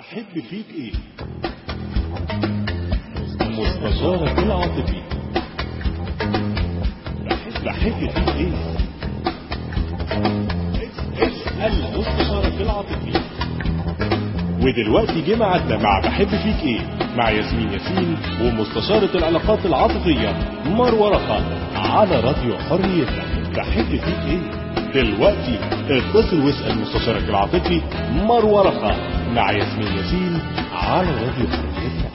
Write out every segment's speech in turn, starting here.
بحب فيك ايه مستشارك العاطفي بحب بحب فيك ايه اسأل مستشارك العاطفي ودلوقتي جه ميعادنا مع بحب فيك ايه مع ياسمين ياسين ومستشارة العلاقات العاطفية مروة رخا على راديو حريتنا بحب فيك ايه دلوقتي اتصل واسأل مستشارك العاطفي مروة رخا مع ياسمين ياسين على راديو حريتنا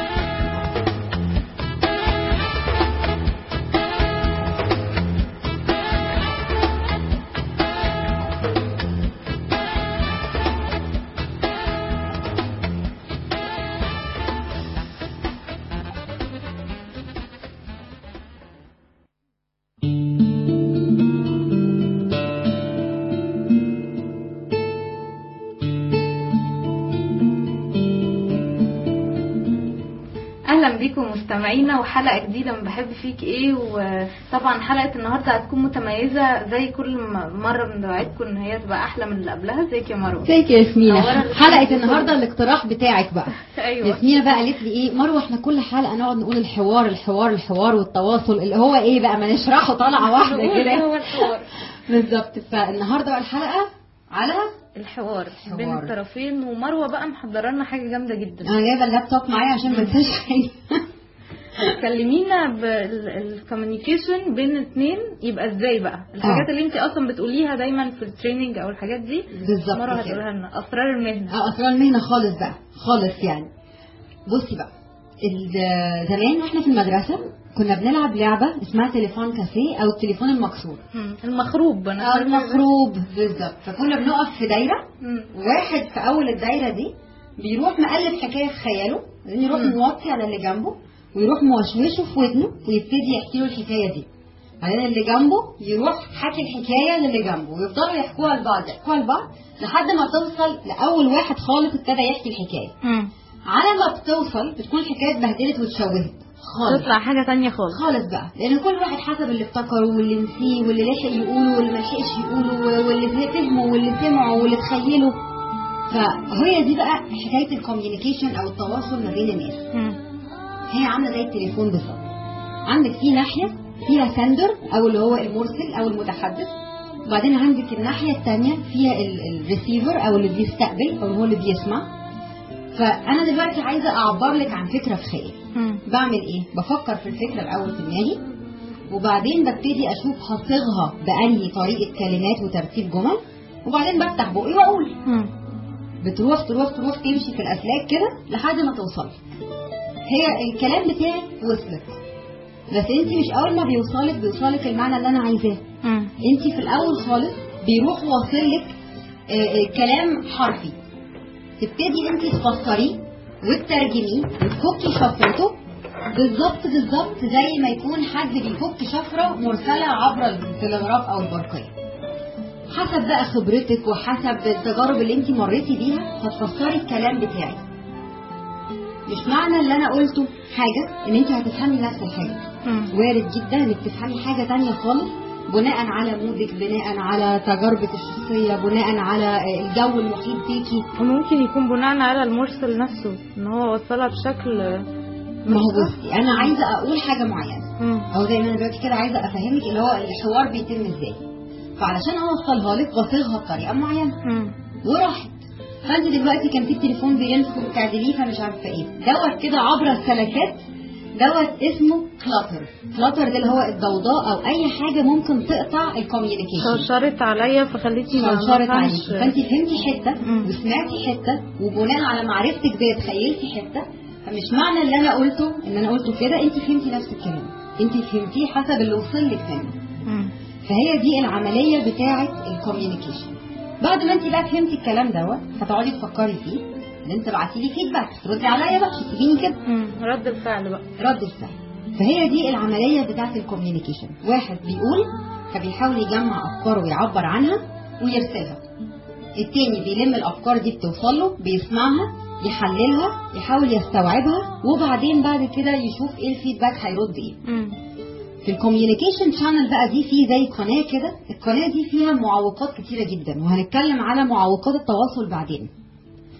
اهلا بيكم مستمعينا وحلقه جديده من بحب فيك ايه وطبعا حلقه النهارده هتكون متميزه زي كل م- مره بنوعدكم ان هي تبقى احلى من اللي قبلها ازيك يا مروه ازيك يا ياسمينة نورت. حلقة النهاردة الاقتراح بتاعك بقى ايوه ياسمينة بقى قالت لي ايه مروة احنا كل حلقة نقعد نقول الحوار الحوار الحوار والتواصل اللي هو ايه بقى ما نشرحه طلعة واحدة هو كده الحوار بالظبط فالنهاردة بقى الحلقة على الحوار الحوار. بين الطرفين ومروه بقى محضره لنا حاجه جامده جدا انا جايبة اللابتوب معايا عشان ما انساش حاجة كلمينا بالكوميونيكيشن بين الاثنين يبقى ازاي بقى الحاجات آه. اللي انت اصلا بتقوليها دايما في التريننج او الحاجات دي بالظبط مروه كده. هتقولها لنا اسرار المهنه اه اسرار المهنة خالص بقى خالص يعني بصي بقى ال- زمان واحنا في المدرسة كنا بنلعب لعبة اسمها تليفون كافيه او التليفون المكسور مم. المخروب انا اه فاهمة. المخروب بالظبط فكنا بنقف في دايرة مم. واحد في اول الدايره دي بيروح مقلب حكايه في خياله بعدين يروح مم. موطي على اللي جنبه ويروح موشوشه في ودنه ويبتدي يحكي له الحكايه دي بعدين اللي جنبه يروح حكي الحكايه للي جنبه ويفضلوا يحكوها لبعض يحكوها لبعض لحد ما توصل لاول واحد خالص ابتدى يحكي الحكايه مم. على ما بتوصل بتكون الحكايه اتبهدلت واتشوهت خالص تطلع حاجه تانية خالص خالص بقى لان كل واحد حسب اللي افتكره واللي نسيه واللي لحق يقوله واللي ما لحقش يقوله واللي فهمه واللي سمعه واللي تخيله فهي دي بقى حكايه الكوميونيكيشن او التواصل ما بين الناس مم. هي عامله زي التليفون بالظبط عندك في ناحيه فيها سندر او اللي هو المرسل او المتحدث وبعدين عندك الناحيه الثانيه فيها الريسيفر او اللي بيستقبل او اللي هو اللي بيسمع فانا دلوقتي عايزه اعبر لك عن فكره في خيالي مم. بعمل ايه بفكر في الفكره الاول في دماغي وبعدين ببتدي اشوف هصيغها بانهي طريقه كلمات وترتيب جمل وبعدين بفتح بقي واقول مم. بتروح تروح تروح تمشي في الاسلاك كده لحد ما توصل هي الكلام بتاعك وصلت بس انت مش اول ما بيوصلك بيوصلك المعنى اللي انا عايزاه مم. انت في الاول خالص بيروح واصلك آه، آه، كلام حرفي تبتدي انت تفسريه وتترجميه وتفكي شفرته بالظبط بالظبط زي ما يكون حد بيفك شفره مرسله عبر التلغراف او البرقيه حسب بقى خبرتك وحسب التجارب اللي انت مريتي بيها هتفسري الكلام بتاعك مش معنى اللي انا قلته حاجه ان انت هتفهمي نفس الحاجه مم. وارد جدا انك تفهمي حاجه تانية خالص بناء على مودك بناء على تجاربك الشخصيه بناء على الجو المحيط بيكي وممكن يكون بناء على المرسل نفسه ان هو وصلها بشكل ما هو بصي انا عايزه اقول حاجه معينه مم. او زي ما انا دلوقتي كده عايزه افهمك اللي هو الحوار بيتم ازاي فعلشان اوصلها لك بصيغها بطريقه معينه مم. وراحت فانت دلوقتي كان في التليفون بينفخ وبتعدليه فمش عارفه ايه دوت كده عبر السلكات دوت اسمه كلاتر كلاتر ده اللي هو الضوضاء او اي حاجه ممكن تقطع الكوميونيكيشن شوشرت عليا فخليتني ما شرشرت ما عليك أفهمش. فانت فهمتي حته مم. وسمعتي حته وبناء على معرفتك دي تخيلتي حته فمش معنى اللي انا قلته ان انا قلته كده انت فهمتي نفس الكلام انت فهمتيه حسب اللي وصل لك منه مم. فهي دي العمليه بتاعه الكوميونيكيشن بعد ما انت بقى فهمتي الكلام دوت هتقعدي تفكري فيه ان انت بعتي لي فيدباك تردي عليا بقى مش تسيبيني كده مم. رد الفعل بقى رد الفعل فهي دي العمليه بتاعه الكوميونيكيشن واحد بيقول فبيحاول يجمع افكاره ويعبر عنها ويرسلها التاني بيلم الافكار دي بتوصل له بيسمعها يحللها يحاول يستوعبها وبعدين بعد كده يشوف ايه الفيدباك هيرد ايه مم. في الكوميونيكيشن شانل بقى دي في زي قناه كده القناه دي فيها معوقات كتيره جدا وهنتكلم على معوقات التواصل بعدين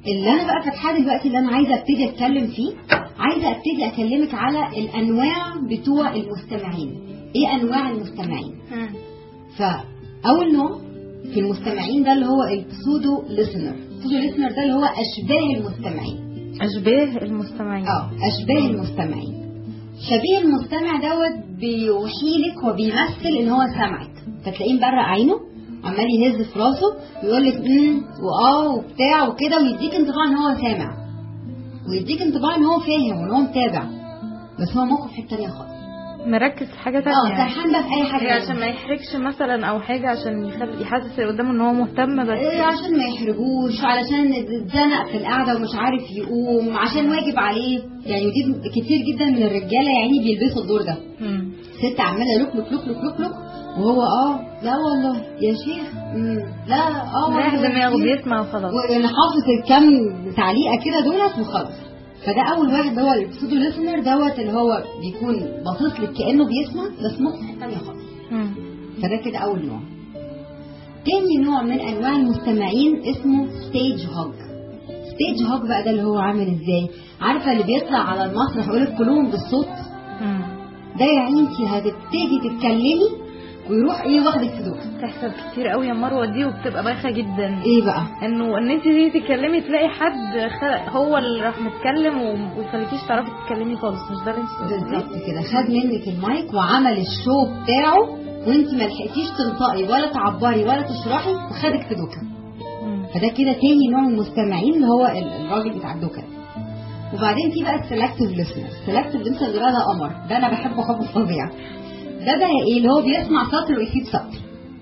اللي انا بقى فاتحاه دلوقتي اللي انا عايزه ابتدي اتكلم فيه عايزه ابتدي اكلمك على الانواع بتوع المستمعين ايه انواع المستمعين مم. فاول نوع في المستمعين ده اللي هو البسودو ليسنر البسودو ليسنر ده اللي هو اشباه المستمعين اشباه المستمعين اه اشباه المستمعين شبيه المستمع دوت بيوحي لك وبيمثل ان هو سامعك فتلاقيه مبرق عينه عمال يهز في راسه ويقول لك امم واه وبتاع وكده ويديك انطباع ان هو سامع ويديك انطباع ان هو فاهم وان هو متابع بس هو موقف في حته ثانيه خالص مركز في حاجه اه تانية سرحان بقى في اي حاجه هي عشان ما يحرجش مثلا او حاجه عشان يخلي يحسس اللي قدامه ان هو مهتم بس إيه عشان ما يحرجوش علشان اتزنق في القعده ومش عارف يقوم عشان واجب عليه يعني ودي كتير جدا من الرجاله يعني بيلبسوا الدور ده مم. ست عماله لك لك لك لك لك لك وهو اه لا والله يا شيخ مم. لا اه والله رايح يا دماغه شيخ. بيسمع وخلاص وانا حافظ الكام تعليقه كده دولت وخلاص فده اول واحد هو البسودو ليسنر دوت اللي هو بيكون باصص لك كانه بيسمع بس مخه في حته ثانيه خالص مم. فده كده اول نوع تاني نوع من انواع المستمعين اسمه ستيج هوج ستيج هوج بقى ده اللي هو عامل ازاي عارفه اللي بيطلع على المسرح يقول لك كلهم بالصوت مم. ده يعني انت هتبتدي تتكلمي ويروح ايه واخدك في دوك بتحصل كتير قوي يا مروه دي وبتبقى بايخه جدا ايه بقى انه ان انت تيجي تتكلمي تلاقي حد خ... هو اللي راح متكلم وما يخليكيش تعرفي تتكلمي خالص مش ده اللي انت تقصديه؟ بالظبط كده خد منك المايك وعمل الشو بتاعه وانت ما لحقتيش تنطقي ولا تعبري ولا تشرحي وخدك في دوكه مم. فده كده تاني نوع من المستمعين اللي هو ال- الراجل بتاع الدوكه وبعدين في بقى السلكتيف ليسنر السلكتيف ليسنر ده ده قمر ده انا بحبه حب فظيع ده بقى ايه اللي هو بيسمع سطر ويسيب سطر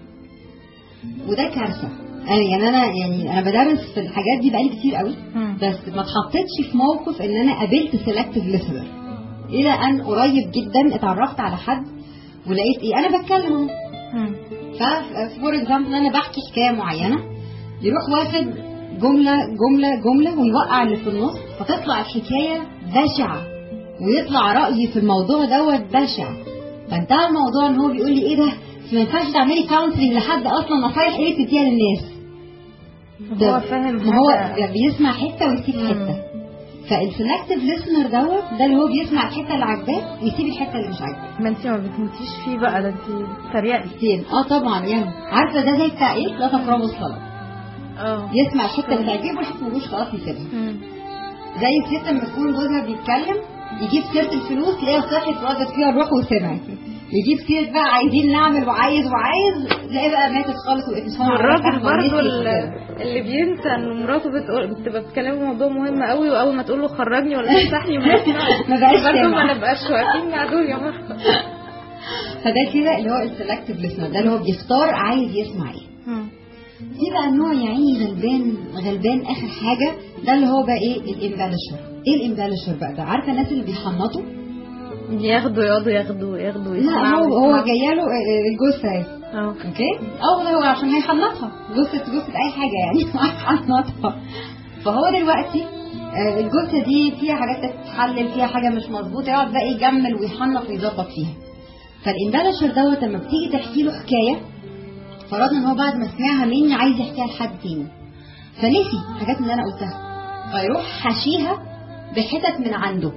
وده كارثه انا يعني انا يعني انا بدرس في الحاجات دي بقالي كتير قوي مم. بس ما اتحطيتش في موقف ان انا قابلت سيلكتيف ليسنر الى ان قريب جدا اتعرفت على حد ولقيت ايه انا بتكلم اهو مم. ففور اكزامبل انا بحكي حكايه معينه يروح واخد جمله جمله جمله ويوقع اللي في النص فتطلع الحكايه بشعه ويطلع رايي في الموضوع دوت بشع فانتهى الموضوع ان هو بيقول لي ايه ده ما ينفعش تعملي كونسلنج لحد اصلا نصايح ايه تديها للناس هو فاهم ما هو حاجة. بيسمع حته ويسيب مم. حته فالسلكتيف ليسنر دوت ده اللي هو بيسمع الحته اللي عاجباه ويسيب الحته اللي مش عاجباه ما انت ما بتموتيش فيه بقى ده انت تريقي فين اه طبعا يعني عارفه ده زي بتاع ايه لا تقربوا الصلاه اه يسمع الحته اللي تعجبه والحته اللي مش خلاص يسيبها مم. زي الست لما تكون جوزها بيتكلم يجيب سيره الفلوس تلاقيها صحت ردت فيها الروح وسمعت يجيب سيره بقى عايزين نعمل وعايز وعايز تلاقي بقى ماتت خالص وقفت مش فاهمة والراجل عملت أحمر برضه نسيت اللي, وكده. اللي بينسى ان مراته بتقول بتبقى بتكلمه في موضوع مهم قوي واول ما تقول له خرجني ولا افتحني ما يسمعش ما بقاش برضه سامع. ما نبقاش واقفين مع دول يا مرة فده كده اللي هو السلكتيف ليسنر ده اللي هو بيختار عايز يسمع ايه في بقى النوع يا عيني غلبان غلبان اخر حاجه ده اللي هو بقى ايه الامبالشر ايه الامبالشر بقى ده عارفه الناس اللي بيحنطوا ياخدوا يقعدوا ياخدوا ياخدوا لا يسمعوا هو هو يسمعوا. جايه له الجثه اهي اه اوكي اه والله هو عشان هيحنطها جثه جثه اي حاجه يعني هيحنطها فهو دلوقتي آه، الجثه دي فيها حاجات تتحلل فيها حاجه مش مظبوطه يقعد بقى يجمل ويحنط ويظبط فيها فالامبالشر دوت لما بتيجي تحكي له حكايه فرضنا ان هو بعد ما سمعها مني عايز يحكيها لحد تاني فنسي حاجات من اللي انا قلتها فيروح حشيها بحتت من عنده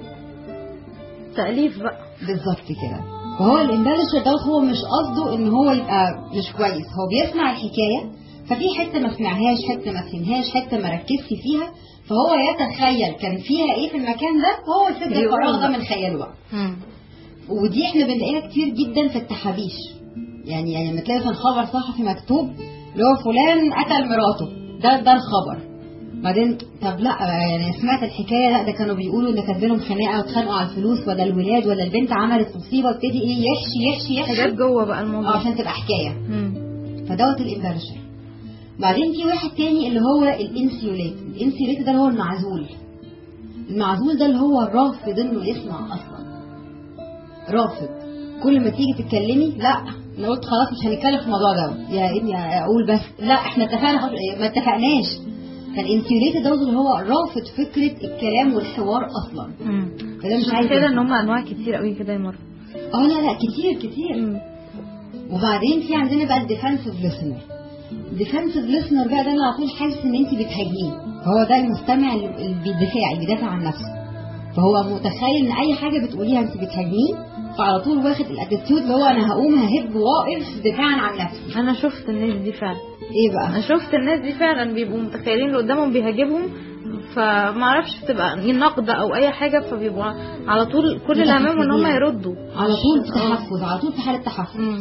تأليف بقى بالظبط كده فهو الامبالشر دوت هو مش قصده ان هو يبقى مش كويس هو بيسمع الحكايه ففي حته ما سمعهاش حته ما فهمهاش حته ما ركزش فيها فهو يتخيل كان فيها ايه في المكان ده هو يسد بيقول الفراغ ده بقى. من خياله بقى مم. ودي احنا بنلاقيها كتير جدا في التحابيش يعني يعني لما تلاقي في الخبر صحفي مكتوب اللي هو فلان قتل مراته ده ده الخبر بعدين طب لا يعني سمعت الحكايه لا ده كانوا بيقولوا ان كانت بينهم خناقه واتخانقوا على الفلوس ولا الولاد ولا البنت عملت مصيبه وابتدي ايه يحشي يحشي يحشي حاجات جوه بقى اه الموضوع عشان تبقى حكايه مم. فدوت الامبارشر بعدين في واحد تاني اللي هو الانسيوليت الانسيوليت ده اللي هو المعزول المعزول ده اللي هو رافض انه يسمع اصلا رافض كل ما تيجي تتكلمي لا انا قلت خلاص مش هنتكلم في الموضوع ده يا ابني اقول بس لا احنا اتفقنا خلاص ما اتفقناش فالانسيوليت ده اللي هو رافض فكره الكلام والحوار اصلا مم. فده مش عايز كده ان يسمع. هم انواع كتير قوي كده يا مرة اه لا لا كتير كتير مم. وبعدين في عندنا بقى الديفensive listener الديفنسيف listener بقى ده اللي على طول حاسس ان انت بتهاجميه هو ده المستمع اللي اللي بيدافع اللي بيدافع عن نفسه فهو متخيل ان اي حاجه بتقوليها انت بتهاجميه فعلى طول واخد الاتيتيود اللي هو انا هقوم ههب واقف دفاعا عن نفسي انا شفت الناس دي فعلا ايه بقى انا شفت الناس دي فعلا بيبقوا متخيلين اللي قدامهم بيهاجمهم فما اعرفش بتبقى نقد او اي حاجه فبيبقوا على طول كل اللي همهم ان هم متحفزين. يردوا على طول في تحفز على طول في حاله تحفز مم.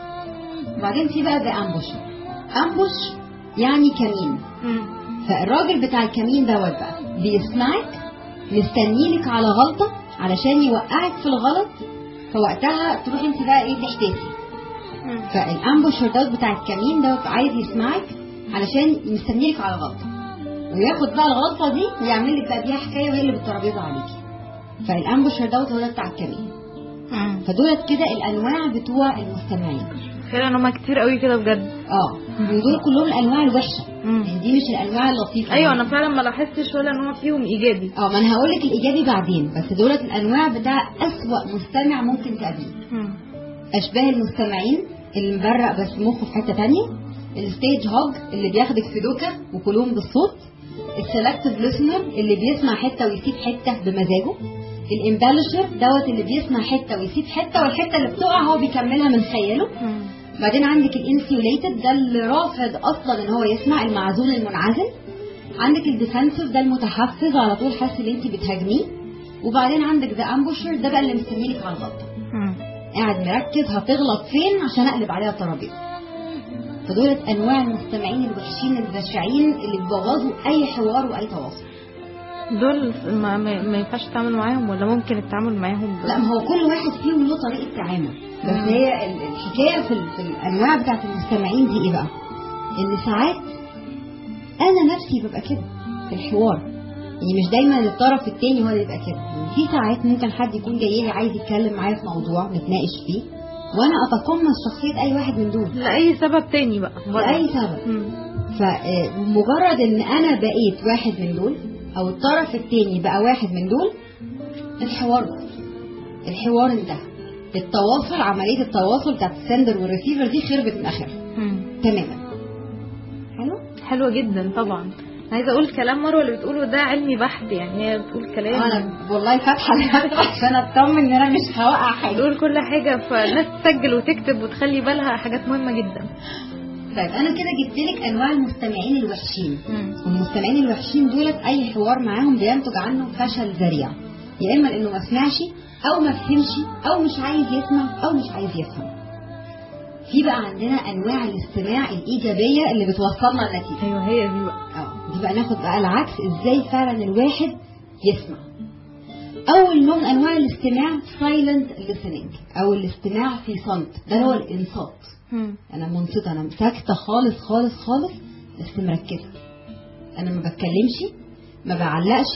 وبعدين في بقى ده امبوش امبوش يعني كمين مم. فالراجل بتاع الكمين دوت بقى بيسمعك مستنيلك على غلطه علشان يوقعك في الغلط فوقتها تروح انت بقى ايه تحتفي مم. فالامبوشر دوت بتاع الكمين دوت عايز يسمعك علشان مستنيلك على غلطه وياخد بقى الغلطه دي ويعمل لك بقى بيها حكايه ويقلب الترابيزه عليكي فالامبوشر دوت هو ده بتاع الكمين مم. فدولت كده الانواع بتوع المستمعين فعلا هما كتير قوي كده بجد اه ودول كلهم الانواع الوحشه مم. يعني دي مش الانواع اللطيفه ايوه انا فعلا ما لاحظتش ولا نوع فيهم ايجابي اه ما انا هقول لك الايجابي بعدين بس دولت الانواع بتاع اسوأ مستمع ممكن تقابليه مم. اشباه المستمعين اللي مبرق بس مخه في حته تانية الستيج هوج اللي بياخدك في دوكه وكلهم بالصوت السلكتيف ليسنر اللي بيسمع حته ويسيب حته بمزاجه الامبالشر دوت اللي بيسمع حته ويسيب حته والحته اللي بتقع هو بيكملها من خياله مم. بعدين عندك الانسيوليتد ده اللي رافض اصلا ان هو يسمع المعزول المنعزل عندك الديفنسيف ده المتحفز على طول حاسس ان انت بتهاجميه وبعدين عندك ذا امبوشر ده بقى اللي مستنيلك على الغلطه مم. قاعد مركز هتغلط فين عشان اقلب عليها الترابيزه فدولت انواع المستمعين الوحشين البشعين اللي بيبوظوا اي حوار واي تواصل دول ما, ما ما ينفعش تتعامل معاهم ولا ممكن التعامل معاهم لا ما هو كل واحد فيهم له طريقه تعامل بس مم. هي ال- الحكايه في, ال- في الانواع بتاعت المستمعين دي ايه بقى ان ساعات انا نفسي ببقى كده في الحوار يعني مش دايما الطرف التاني هو اللي يبقى كده يعني في ساعات ممكن حد يكون جاي لي عايز يتكلم معايا في موضوع نتناقش فيه وانا اتقمص شخصيه اي واحد من دول لأي سبب تاني بقى لاي سبب مم. فمجرد ان انا بقيت واحد من دول او الطرف التاني بقى واحد من دول الحوار باظ. الحوار انتهى التواصل عمليه التواصل بتاعت السندر والريسيفر دي خربت من اخرها مم. تماما حلو حلوة جدا طبعا عايزة اقول كلام مروة اللي بتقوله ده علمي بحت يعني هي بتقول كلام انا والله فاتحه اللابتوب عشان اطمن ان انا مش هوقع حاجه بتقول كل حاجة فالناس تسجل وتكتب وتخلي بالها حاجات مهمة جدا طيب انا كده جبت لك انواع المستمعين الوحشين مم. والمستمعين الوحشين دولت اي حوار معاهم بينتج عنه فشل ذريع يا اما لانه ما سمعش او ما فهمش او مش عايز يسمع او مش عايز يفهم في بقى عندنا انواع الاستماع الايجابيه اللي بتوصلنا لنتيجه ايوه هي دي بقى اه دي بقى ناخد بقى العكس ازاي فعلا الواحد يسمع اول نوع من انواع الاستماع silent listening او الاستماع في صمت ده اللي هو الانصات مم. انا منصته انا ساكته خالص خالص خالص بس مركزه انا ما بتكلمش ما بعلقش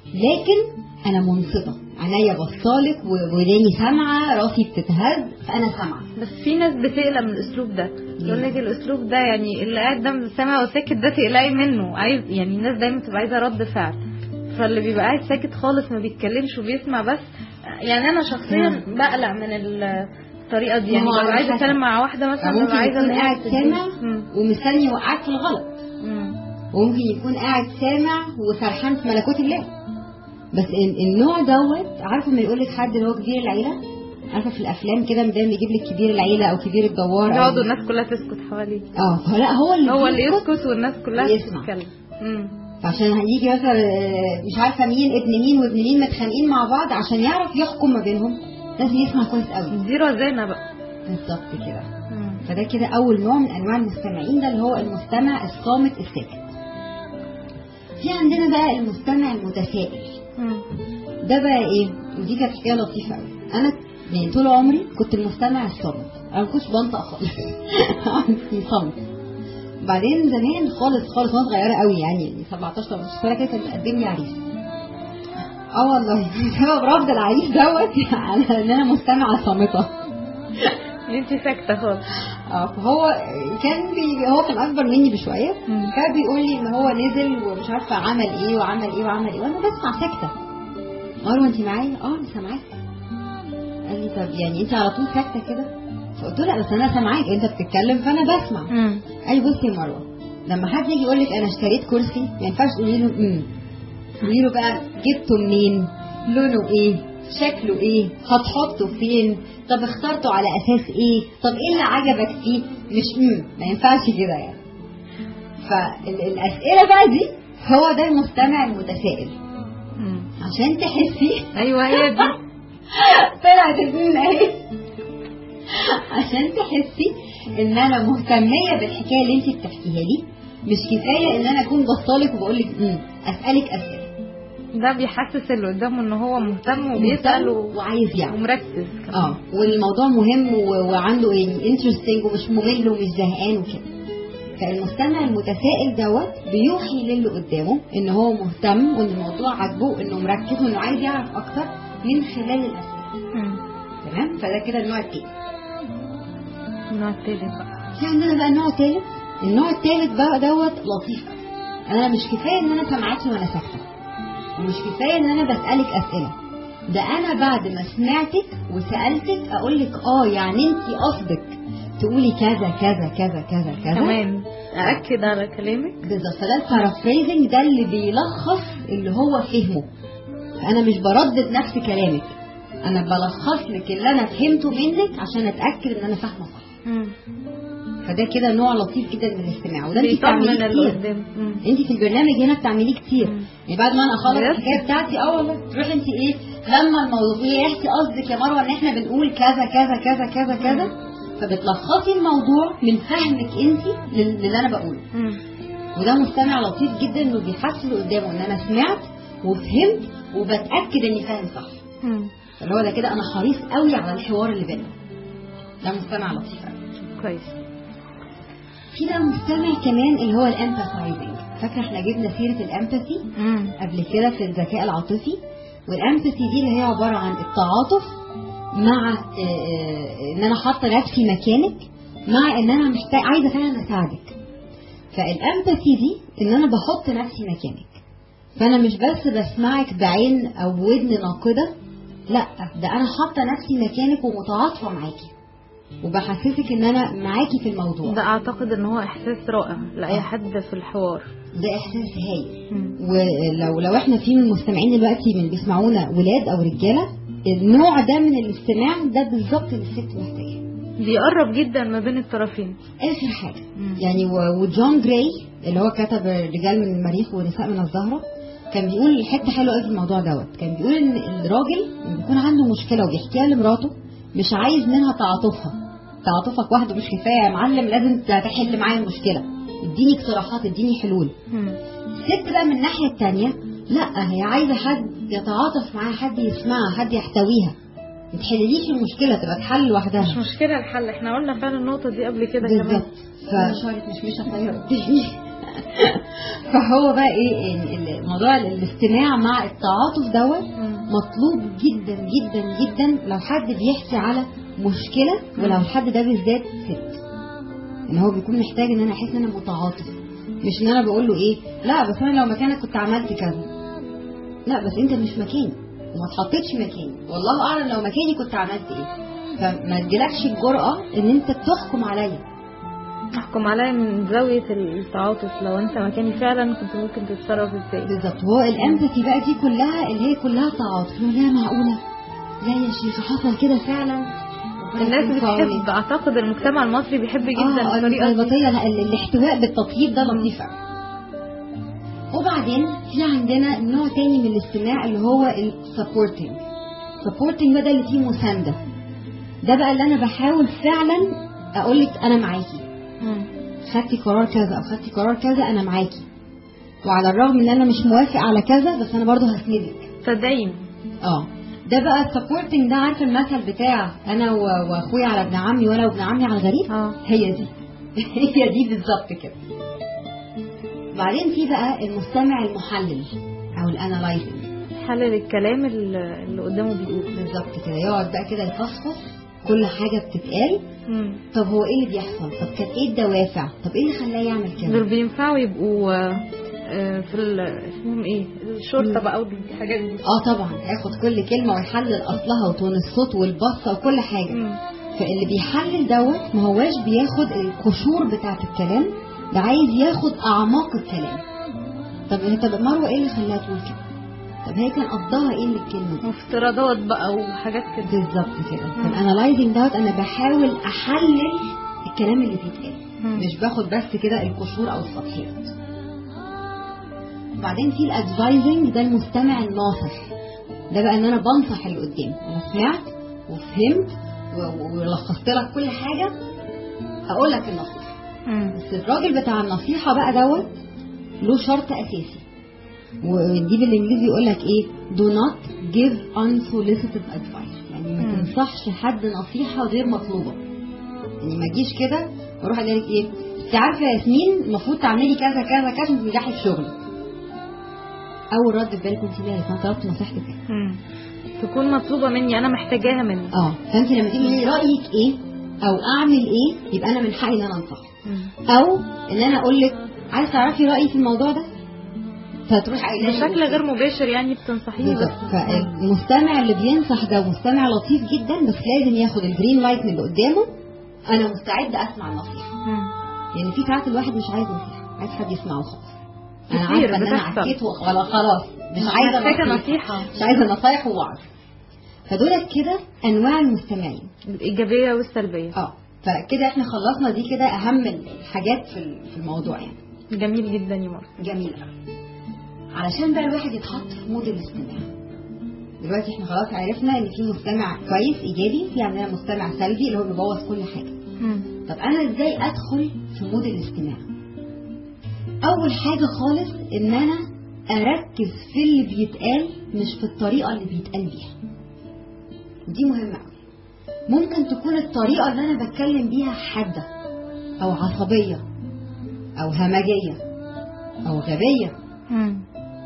لكن انا منصته عينيا بصالك وداني سامعه راسي بتتهز فانا سامعه بس في ناس بتقلق من الاسلوب ده يقول لك الاسلوب ده يعني اللي قاعد ده سامع وساكت ده تقلقي منه عايز يعني الناس دايما بتبقى عايزه رد فعل فاللي بيبقى قاعد ساكت خالص ما بيتكلمش وبيسمع بس يعني انا شخصيا مم. بقلق من الطريقه دي يعني ما هو ببقى على عايزه حسب. اتكلم مع واحده مثلا ممكن ببقى عايزه يكون إن هي قاعد تديني- سامع مم. ومستني يوقعك في الغلط مم. وممكن يكون قاعد سامع وسرحان في ملكوت الله بس ال- النوع دوت عارفه ما يقول لك حد اللي هو كبير العيله عارفه في الافلام كده دايما بيجيب لك كبير العيله او كبير الدوار أو- يقعدوا الناس كلها تسكت حواليه اه فلا هو اللي هو اللي بيسكت يسكت والناس كلها ويسمع. تتكلم مم. فعشان هيجي مثلا آه، مش عارفه مين ابن مين وابن مين متخانقين مع بعض عشان يعرف يحكم ما بينهم لازم يسمع كويس قوي دي رزانه بقى بالظبط كده مم. فده كده اول نوع من انواع المستمعين ده اللي هو المستمع الصامت الساكت في عندنا بقى المستمع المتسائل مم. ده بقى ايه ودي كانت حكايه لطيفه قوي انا يعني طول عمري كنت المستمع الصامت انا ما كنتش بنطق خالص في صمت بعدين زمان خالص خالص وانا صغيره قوي يعني 17 18 سنه كده كان مقدم لي عريس اه والله بسبب رفض العريس دوت على ان انا مستمعه صامته انت ساكته خالص اه فهو كان بي هو كان اكبر مني بشويه مم. كان بيقول لي ان هو نزل ومش عارفه عمل ايه وعمل ايه وعمل ايه وانا بسمع ساكته قال له انت معايا اه انا سامعاك قال لي طب يعني انت على طول ساكته كده فقلت له لا بس انا سامعاك انت بتتكلم فانا بسمع مم. قال لي بصي يا مروه لما حد يجي يقول لك انا اشتريت كرسي ما ينفعش تقولي له امم قولي له بقى جبته منين لونه ايه شكله ايه هتحطه فين طب اخترته على اساس ايه طب ايه اللي عجبك فيه مش امم ما ينفعش كده يعني فالاسئله بقى دي هو ده المستمع المتسائل مم. عشان تحسي ايوه هي دي طلعت الفيلم اهي عشان تحسي ان انا مهتميه بالحكايه اللي انت بتحكيها لي مش كفايه ان انا اكون بصالك وبقول لك امم اسالك اسئله ده بيحسس اللي قدامه ان هو مهتم وبيسال و- وعايز يعرف ومركز كمان. اه والموضوع مهم و- وعنده يعني انترستنج ومش ممل ومش زهقان وكده فالمستمع المتسائل دوت بيوحي للي قدامه ان هو مهتم وان الموضوع عاجبه انه مركز وانه عايز يعرف اكتر من خلال الاسئله مم. تمام فده كده النوع التاني النوع التالت بقى في عندنا بقى النوع التالت النوع التالت بقى دوت لطيف أوي. انا مش كفايه ان انا سمعتي وانا ساكته ومش كفايه ان انا بسالك اسئله ده انا بعد ما سمعتك وسالتك اقول لك اه يعني انت قصدك تقولي كذا كذا كذا كذا كذا كمان ااكد على كلامك بالظبط فده البارافريزنج ده اللي بيلخص اللي هو فهمه فانا مش بردد نفس كلامك انا بلخص لك اللي انا فهمته منك عشان اتاكد ان انا فاهمه صح مم. فده كده نوع لطيف جدا من الاستماع وده انت بيطمن بتعمليه اللي كتير قدام مم. انت في البرنامج هنا بتعمليه كتير مم. يعني بعد ما انا اخلص بجد؟ الحكايه بتاعتي اه والله تروحي انت ايه لما الموضوع ايه احكي قصدك يا مروه ان احنا بنقول كذا كذا كذا كذا كذا فبتلخصي الموضوع من فهمك انت لل- للي انا بقوله مم. وده مستمع لطيف جدا انه بيحس اللي قدامه ان انا سمعت وفهمت وبتاكد اني فاهم صح مم. اللي هو ده كده انا حريص قوي على الحوار اللي بيننا ده مستمع لطيف قوي كويس في ده مستمع كمان اللي هو الامباثايزنج فاكره احنا جبنا سيره الامباثي مم. قبل كده في الذكاء العاطفي والامباثي دي اللي هي عباره عن التعاطف مع آه، آه، ان انا حاطه نفسي مكانك مع ان انا محتاج عايزه فعلا اساعدك فالامباثي دي ان انا بحط نفسي مكانك فانا مش بس بسمعك بعين او ودن ناقده لا ده انا حاطه نفسي مكانك ومتعاطفه معاكي وبحسسك ان انا معاكي في الموضوع ده اعتقد ان هو احساس رائع لاي آه. حد في الحوار ده احساس هايل مم. ولو لو احنا في من المستمعين دلوقتي من بيسمعونا ولاد او رجاله النوع ده من الاستماع ده بالظبط اللي الست محتاجاه بيقرب جدا ما بين الطرفين اخر حاجه مم. يعني و- وجون جراي اللي هو كتب رجال من المريخ ونساء من الزهره كان بيقول حته حلوه قوي في الموضوع دوت كان بيقول ان الراجل لما بيكون عنده مشكله وبيحكيها لمراته مش عايز منها تعاطفها تعاطفك وحده مش كفايه يا معلم لازم تحل معايا المشكله اديني اقتراحات اديني حلول مم. الست بقى من الناحية التانية لا هي عايزة حد يتعاطف معاها حد يسمعها حد يحتويها ما تحلليش المشكلة تبقى تحل مش لوحدها مشكلة الحل احنا قلنا فعلا النقطة دي قبل كده كمان بالظبط ف شعرك مش مش قدامي فهو بقى ايه ال- ال- موضوع ال- الاستماع مع التعاطف دوت مم. مطلوب جدا جدا جدا لو حد بيحكي على مشكلة ولو الحد ده بالذات ست ان هو بيكون محتاج ان انا احس ان انا متعاطف مش ان انا بقول له ايه لا بس انا لو مكانك كنت عملت كذا لا بس انت مش مكاني وما اتحطيتش مكاني والله اعلم لو مكاني كنت عملت ايه فما تجيلكش الجرأة ان انت تحكم عليا احكم عليا من زاوية التعاطف لو انت مكاني فعلا كنت ممكن تتصرف ازاي بالظبط هو الامباثي بقى دي كلها اللي هي كلها تعاطف اللي هي معقولة لا يا شيخ حصل كده فعلا الناس ربنا يكون في عونك. بتحب اعتقد المجتمع المصري بيحب جدا اه الطريقة دي البطيئة لا ال- الاحتواء بالتطيب ده لطيف قوي. وبعدين في عندنا نوع تاني من الاستماع اللي هو السبورتنج سبورتنج بقى ده اللي فيه مساندة ده بقى اللي انا بحاول فعلا اقول لك انا معاكي مم. خدتي قرار كذا او خدتي قرار كذا انا معاكي وعلى الرغم ان انا مش موافق على كذا بس انا برضه هسندك تدعيم اه ده بقى السبورتنج ده عارفه المثل بتاع انا و- واخويا على ابن عمي وانا وابن عمي على الغريب اه هي دي هي دي بالظبط كده بعدين في بقى المستمع المحلل او الانالايزنج حلل الكلام اللي اللي قدامه بيقوله بالظبط كده يقعد بقى كده يفصفص كل حاجه بتتقال مم. طب هو ايه اللي بيحصل طب كانت ايه الدوافع طب ايه اللي خلاه يعمل دول كده بينفعوا يبقوا آه، آه، في ال- اسمهم ايه الشرطة بقى والحاجات دي اه طبعا هياخد كل كلمه ويحلل اصلها وتون الصوت والبصه وكل حاجه مم. فاللي بيحلل دوت ما هواش بياخد القشور بتاعت الكلام ده عايز ياخد اعماق الكلام طب طب مروه ايه اللي خلاها تقول كده طب هي كان قصدها ايه من الكلمه دي وافتراضات بقى وحاجات كده بالظبط كده فالانالايزنج دوت انا بحاول احلل الكلام اللي بيتقال مم. مش باخد بس كده القشور او السطحيات وبعدين في الادفايزنج ده المستمع الناصح ده بقى ان انا بنصح اللي قدامي انا سمعت وفهمت و- و- ولخصت لك كل حاجه هقول لك النصيحه مم. بس الراجل بتاع النصيحه بقى دوت له شرط اساسي ودي بالانجليزي يقول لك ايه do not give unsolicited advice يعني ما مم. تنصحش حد نصيحه غير مطلوبه يعني ما تجيش كده واروح اقول لك ايه انت عارفه يا ياسمين المفروض تعملي كذا كذا كذا عشان تنجحي في شغلك اول رد في بالك انت مالك انا طلبت نصيحتك إيه؟ مم. تكون مطلوبة مني أنا محتاجاها مني اه فانت لما تيجي تقولي رايك ايه او اعمل ايه يبقى انا من حقي ان انا انصحك مم. او ان انا اقول لك عايز تعرفي رايي في الموضوع ده فتروح قايله لي بشكل غير مباشر يعني بتنصحيني بالظبط بس فالمستمع اللي بينصح ده مستمع لطيف جدا بس لازم ياخد الجرين لايت من اللي قدامه انا مستعد اسمع النصيحه مم. يعني في ساعات الواحد مش عايز نصيحه عايز حد يسمعه خالص انا كتير عارفه ان انا بتحصل. عكيت وخلاص خلاص مش عايزه محتاجة نصيحة. نصيحة مش عايزه نصايح ووعظ فدولت كده انواع المستمعين الإيجابية والسلبية اه فكده احنا خلصنا دي كده اهم الحاجات في ال- في الموضوع يعني جميل جدا يا مروة جميل قوي علشان بقى الواحد يتحط في مود الاستماع دلوقتي احنا خلاص عرفنا ان في مستمع كويس ايجابي في عندنا مستمع سلبي اللي هو بيبوظ كل حاجه مم. طب انا ازاي ادخل في مود الاستماع اول حاجه خالص ان انا اركز في اللي بيتقال مش في الطريقه اللي بيتقال بيها ودي مهمه قوي ممكن تكون الطريقه اللي انا بتكلم بيها حاده او عصبيه او همجيه او غبيه مم.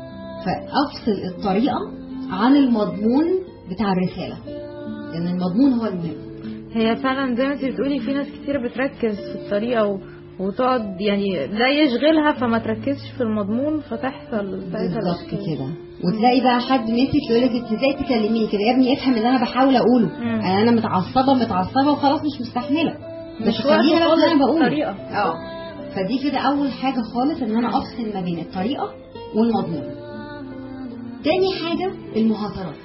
فافصل الطريقه عن المضمون بتاع الرساله لان المضمون هو المهم هي فعلا زي ما انت بتقولي في ناس كتير بتركز في الطريقة و... وتقعد يعني ده يشغلها فما تركزش في المضمون فتحصل ساعتها بالظبط الإشكال. كده وتلاقي بقى حد مسك يقول لك انت ازاي تكلميني كده يا ابني افهم اللي انا بحاول اقوله مم. انا انا متعصبه متعصبه وخلاص مش مستحمله مش بس وقت خليها بقى خالص اللي انا بقوله الطريقة. اه فدي كده اول حاجه خالص ان انا افصل ما بين الطريقه والمضمون تاني حاجه المهاترات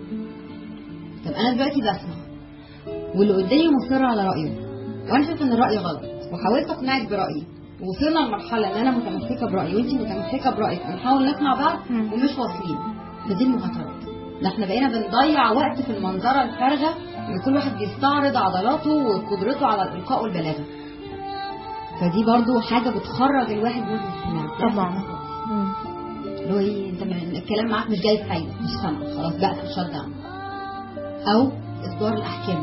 طب انا دلوقتي بسمع واللي قدامي مصر على رايه وانا شايفه ان الراي غلط وحاولت اقنعك برايي وصلنا لمرحله ان انا متمسكه برايي وانت متمسكه برايك ونحاول نقنع بعض مم. ومش واصلين فدي المهاترات ده احنا بقينا بنضيع وقت في المنظره الفارغه ان كل واحد بيستعرض عضلاته وقدرته على الالقاء والبلاغه فدي برضو حاجه بتخرج الواحد من الاستماع طبعا. مم. اللي هو ايه انت من الكلام معاك مش جاي فايده مش سامع خلاص بقفل شut down او اصدار الاحكام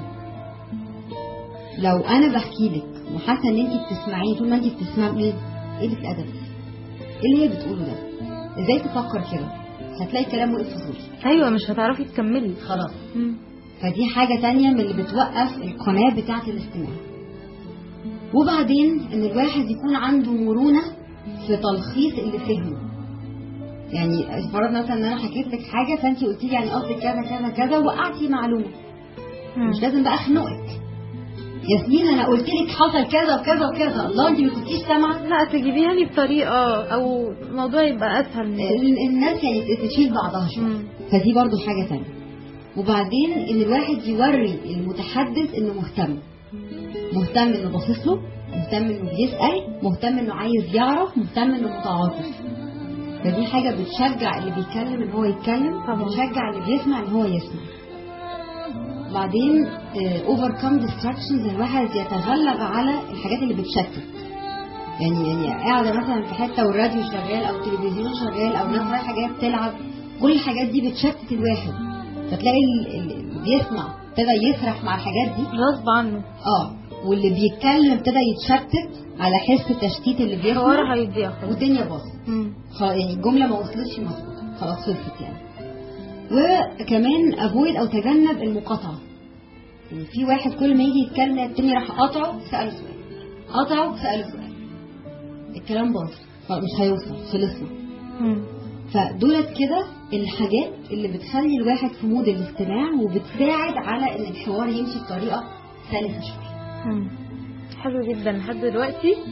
لو انا بحكي لك وحاسه ان انت بتسمعيني طول ما انت بتسمعي ايه ايه اللي في الادب ايه اللي هي بتقوله ده ازاي تفكر كده هتلاقي الكلام وقف في صوتي ايوه مش هتعرفي تكملي خلاص مم. فدي حاجة تانية من اللي بتوقف القناة بتاعة الاستماع وبعدين ان الواحد يكون عنده مرونة في تلخيص اللي فهمه يعني فرضنا مثلا ان انا حكيت لك حاجة فانت قلتي لي يعني قصدك كذا كذا كذا وقعتي معلومة مم. مش لازم بقى اخنقك ياسمين انا قلت لك حصل كذا وكذا وكذا الله انت ما كنتيش سامعه لا تجيبيها لي بطريقة او الموضوع يبقى اسهل من كده. ال- الناس يعني تشيل بعضها شويه مم. فدي برضو حاجة تانية وبعدين ان الواحد يوري المتحدث انه مهتم مهتم انه باصص له مهتم انه بيسأل مهتم انه عايز يعرف مهتم انه متعاطف فدي حاجة بتشجع اللي بيتكلم ان هو يتكلم طبعا. بتشجع اللي بيسمع ان هو يسمع بعدين اوفركم ديستراكشنز الواحد يتغلب على الحاجات اللي بتشتت يعني يعني قاعده مثلا في حته والراديو شغال او التلفزيون شغال او ناس رايحه جايه بتلعب كل الحاجات دي بتشتت الواحد فتلاقي ال- ال- اللي بيسمع ابتدى يسرح مع الحاجات دي غصب عنه اه واللي بيتكلم ابتدى يتشتت على حس التشتيت اللي بيسمع حوار هيضيع خلاص والدنيا باظت مم. خلاص يعني الجمله ما وصلتش مظبوط خلاص خلصت يعني وكمان افويد او تجنب المقاطعه يعني في واحد كل ما يجي يتكلم التاني راح قاطعه ساله سؤال قاطعه ساله سؤال الكلام باظ خلاص مش هيوصل خلصنا مم. فدولت كده الحاجات اللي بتخلي الواحد في مود الاستماع وبتساعد على ان الحوار يمشي بطريقه سلسه شويه مم. حلو جدا لحد دلوقتي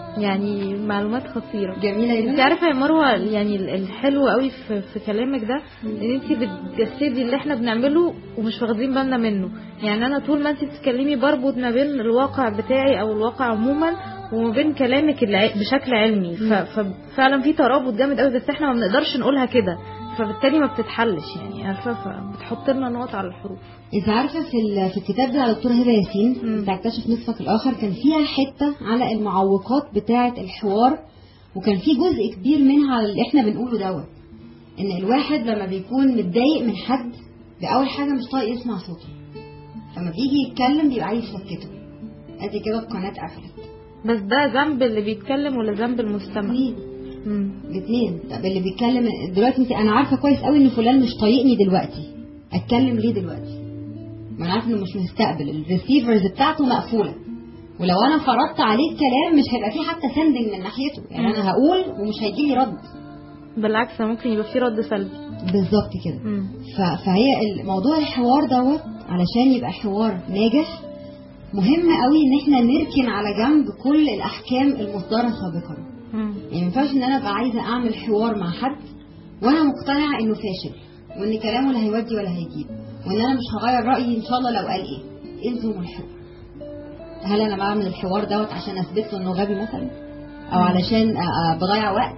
يعني معلومات خطيره جميله انت جدا عارفه يا مروه يعني ال- الحلو قوي في, في كلامك ده ان انت بتجسدي اللي احنا بنعمله ومش واخدين بالنا منه يعني انا طول ما انت بتتكلمي بربط ما بين الواقع بتاعي او الواقع عموما وما بين كلامك الع- بشكل علمي ف- ففعلا في ترابط جامد قوي بس احنا ما بنقدرش نقولها كده فبالتالي ما بتتحلش يعني عارفه فبتحط لنا نقط على الحروف انت عارفه في ال- في الكتاب بتاع دكتور هبه ياسين مم. بتاع اكتشف نصفك الاخر كان فيها حته على المعوقات بتاعه الحوار وكان في جزء كبير منها على اللي احنا بنقوله دوت ان الواحد لما بيكون متضايق من حد باول حاجه مش طايق يسمع صوته لما بيجي يتكلم بيبقى عايز يسكته ادي كده القناه اتقفلت بس ده ذنب اللي بيتكلم ولا ذنب المستمع اتنين مم. الاثنين طب اللي بيتكلم دلوقتي انت انا عارفه كويس قوي ان فلان مش طايقني دلوقتي اتكلم ليه دلوقتي ما انا عارفه انه مش مستقبل الريسيفرز بتاعته مقفوله ولو انا فرضت عليه الكلام مش هيبقى فيه حتى سندنج من ناحيته يعني انا هقول ومش هيجي لي رد بالعكس ممكن يبقى في رد سلبي بالظبط كده مم. ف- فهي موضوع الحوار دوت علشان يبقى حوار ناجح مهم قوي ان احنا نركن على جنب كل الاحكام المصدره سابقا مم. يعني ما ينفعش ان انا ابقى عايزه اعمل حوار مع حد وانا مقتنعه انه فاشل وان كلامه لا هيودي ولا هيجيب وان انا مش هغير رايي ان شاء الله لو قال ايه الزموا الحوار هل انا بعمل الحوار دوت عشان اثبت له انه غبي مثلا او علشان أ- أ- بضيع وقت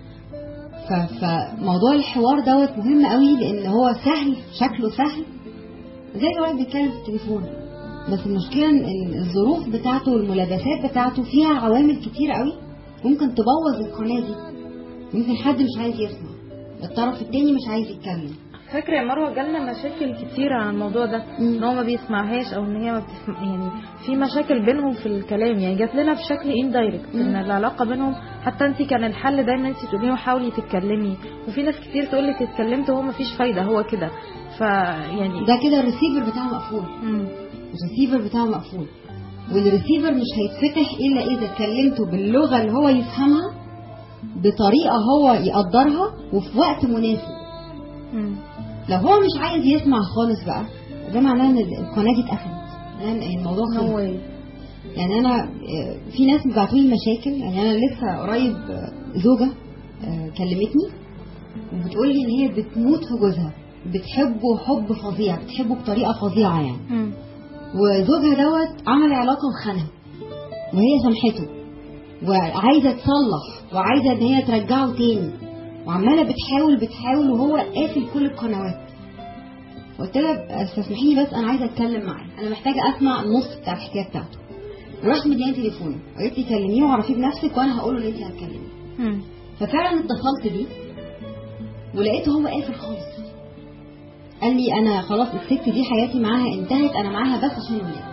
ف- فموضوع الحوار دوت مهم قوي لان هو سهل شكله سهل زي الواحد بيتكلم في التليفون بس المشكله ان الظروف بتاعته والملابسات بتاعته فيها عوامل كتير قوي ممكن تبوظ القناه دي ممكن حد مش عايز يسمع الطرف التاني مش عايز يتكلم فاكرة يا مروة جالنا مشاكل كتير عن الموضوع ده مم. ان هو ما بيسمعهاش او ان هي ما بتسمع يعني في مشاكل بينهم في الكلام يعني جات لنا بشكل اندايركت ان العلاقة بينهم حتى انت كان الحل دايما انت تقولي له حاولي تتكلمي وفي ناس كتير تقول لك اتكلمت وهو ما فيش فايدة هو كده فيعني ده كده الريسيفر بتاعه مقفول مم. الريسيفر بتاعه مقفول والريسيفر مش هيتفتح الا اذا كلمته باللغه اللي هو يفهمها بطريقه هو يقدرها وفي وقت مناسب مم. لو هو مش عايز يسمع خالص بقى ده معناه ان القناه دي اتقفلت معناه ان الموضوع No خلص way. يعني انا آه، في ناس بيبعتوا لي مشاكل يعني انا لسه قريب آه، زوجه آه، كلمتني وبتقول لي ان هي بتموت في جوزها بتحبه حب فظيع بتحبه بطريقه فظيعه يعني مم. وزوجها دوت عمل علاقه وخانها وهي سامحته وعايزه تصلح وعايزه ان هي ترجعه تاني وعماله بتحاول بتحاول وهو قافل كل القنوات قلت لها استسمحيني بس انا عايزه اتكلم معاه انا محتاجه اسمع النص بتاع الحكايه بتاعته رحت مدياني تليفونه قالت لي كلميه وعرفيه بنفسك وانا هقول له ان انت هتكلمي مم. ففعلا اتصلت بيه ولقيته هو قافل خالص قال لي انا خلاص الست دي حياتي معاها انتهت انا معاها بس عشان الولاد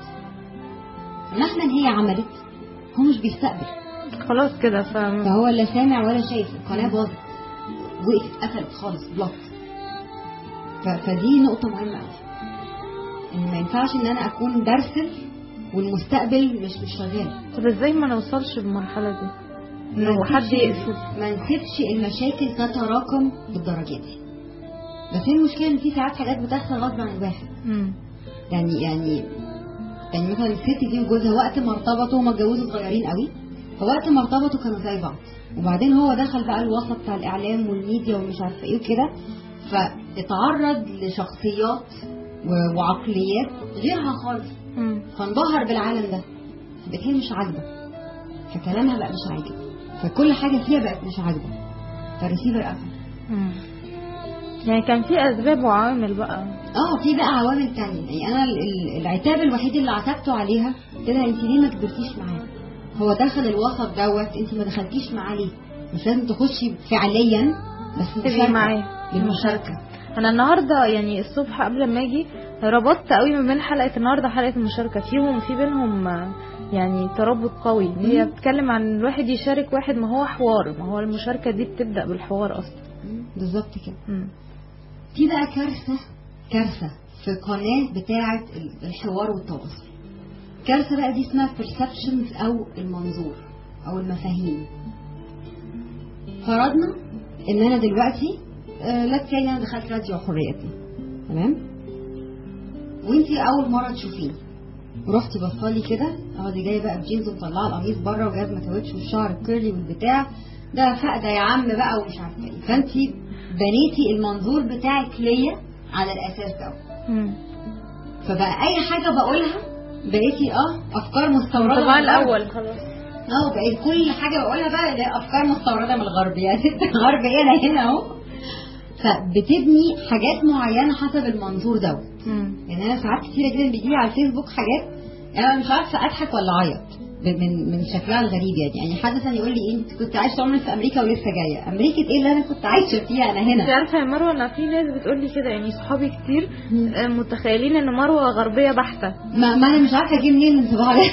مهما هي عملت هو مش بيستقبل خلاص كده ف فهو لا سامع ولا شايف القناه باظت وقفت قفلت خالص بلوك ف- فدي نقطه مهمه قوي ان ما ينفعش ان انا اكون برسل والمستقبل مش مش شغال طب ازاي ما نوصلش للمرحلة دي ما لو حد نسيبش- يقفل ما نسيبش المشاكل تتراكم بالدرجات دي بس هي المشكله ان في ساعات حاجات بتحصل غصب عن الواحد مم. يعني يعني يعني مثلا الست دي وجوزها وقت ما ارتبطوا هما اتجوزوا صغيرين قوي فوقت ما ارتبطوا كانوا زي بعض وبعدين هو دخل بقى الوسط بتاع الاعلام والميديا ومش عارفه ايه وكده فاتعرض لشخصيات و- وعقليات غيرها خالص مم. فانبهر بالعالم ده بقت هي مش عاجبه فكلامها بقى مش عاجب فكل حاجه فيها بقت مش عاجبه فالريسيفر قفل مم. يعني كان في اسباب وعوامل بقى اه في بقى عوامل تانية يعني انا ال- ال- العتاب الوحيد اللي عتبته عليها قلت لها انت ليه ما كبرتيش معاه هو دخل الوسط دوت انت ما دخلتيش معاه ليه مش لازم تخشي فعليا بس تبقي مشاركة. معاه. للمشاركه انا النهارده يعني الصبح قبل ما اجي ربطت قوي ما بين حلقه النهارده وحلقه المشاركه فيهم في بينهم آه، يعني ترابط قوي هي بتتكلم عن إن الواحد يشارك واحد ما هو حوار ما هو المشاركه دي بتبدا بالحوار اصلا بالظبط كده مم. في بقى كارثه كارثه في القناه بتاعه ال- الحوار والتواصل كارثه بقى دي اسمها perceptions او المنظور او المفاهيم فرضنا ان انا دلوقتي لا تاني انا دخلت راديو حريتي تمام وانتي اول مره تشوفيني ورحتي بصالي كده اقعدي جايه بقى بجينز ومطلعه القميص بره وجايب مكاوتش والشعر الكيرلي والبتاع ده فقده يا عم بقى ومش عارفه ايه فانت بنيتي المنظور بتاعك ليا على الاساس ده مم. فبقى اي حاجه بقولها بقيتي اه افكار مستورده طبعا من الغرب. الاول خلاص اه بقيت كل حاجه بقولها بقى ده افكار مستورده من الغرب يعني الغرب هنا هنا اهو فبتبني حاجات معينه حسب المنظور دوت مم. يعني انا ساعات كتيره جدا بيجي لي على الفيسبوك حاجات انا مش عارفه اضحك ولا اعيط ب- من من شكلها الغريب يعني يعني حد مثلا يقول لي إيه، انت كنت عايشه عمرك في امريكا ولسه جايه امريكا ايه اللي انا كنت عايشه فيها انا انت هنا عارفه يا مروه انا في ناس بتقول لي كده يعني صحابي كتير مم. آه، متخيلين ان مروه غربيه بحته ما, ما انا مش عارفه اجيب منين الانطباع ده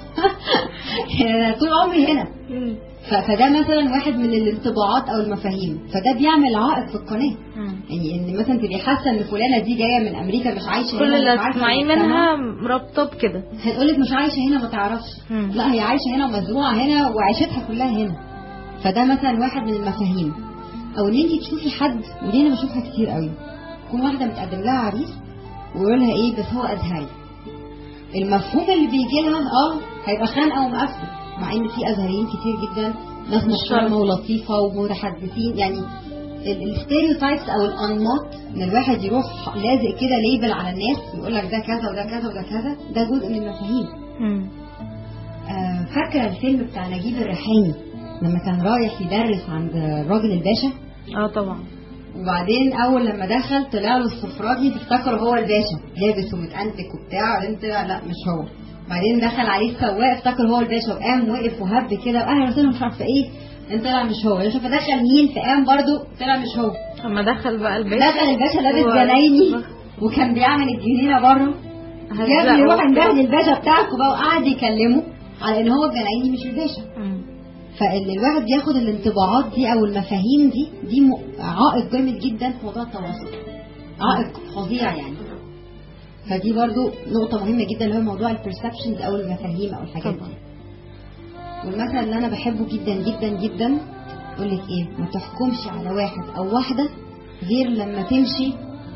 يعني أنا طول عمري هنا مم. ف- فده مثلا واحد من الانطباعات او المفاهيم فده بيعمل عائق في القناه مم. يعني ان مثلا تبقي حاسه ان فلانه دي جايه من امريكا مش عايشه كل هنا اللي مش عارفة تسمعيه المجتمع. منها رابطه بكده هتقولك مش عايشه هنا ما تعرفش مم. لا هي عايشه هنا ومزروعه هنا وعيشتها كلها هنا فده مثلا واحد من المفاهيم او ان انت تشوفي حد ودي انا بشوفها كتير قوي تكون واحده متقدم لها عريس ويقول لها ايه بس هو ازهري المفهوم اللي بيجي لها اه هيبقى خانقه ومقفل مع ان في ازهريين كتير جدا ناس محترمه ولطيفه ومتحدثين يعني الستيريوتايبس او الانماط ان الواحد يروح لازق كده ليبل على الناس ويقول لك ده كذا وده كذا وده كذا ده جزء من المفاهيم مم. آه، فاكره الفيلم بتاع نجيب الريحاني لما كان رايح يدرس عند الراجل الباشا اه طبعا وبعدين اول لما دخل طلع له السفراجي تفتكره هو الباشا لابس ومتأنتك وبتاع وبعدين طلع لا مش هو بعدين دخل عليه السواق افتكر هو الباشا وقام وقف وهب كده واهلا وسهلا مش عارفه ايه انت طلع مش هو شوف دخل مين فقام برضو طلع مش هو اما دخل بقى البيت دخل الباشا لابس هو- جنايني وكان بيعمل الجنينه بره يا ابني روح اندهني الباشا بتاعك وبقى وقعد يكلمه على ان هو الجنايني مش الباشا مم. فالواحد بياخد الانطباعات دي او المفاهيم دي دي م- عائق جامد جدا في موضوع التواصل عائق فظيع يعني فدي برضو نقطة مهمة جدا اللي هو موضوع البرسبشنز او المفاهيم او الحاجات طبعا. دي والمثل اللي انا بحبه جدا جدا جدا يقول لك ايه ما تحكمش على واحد او واحدة غير لما تمشي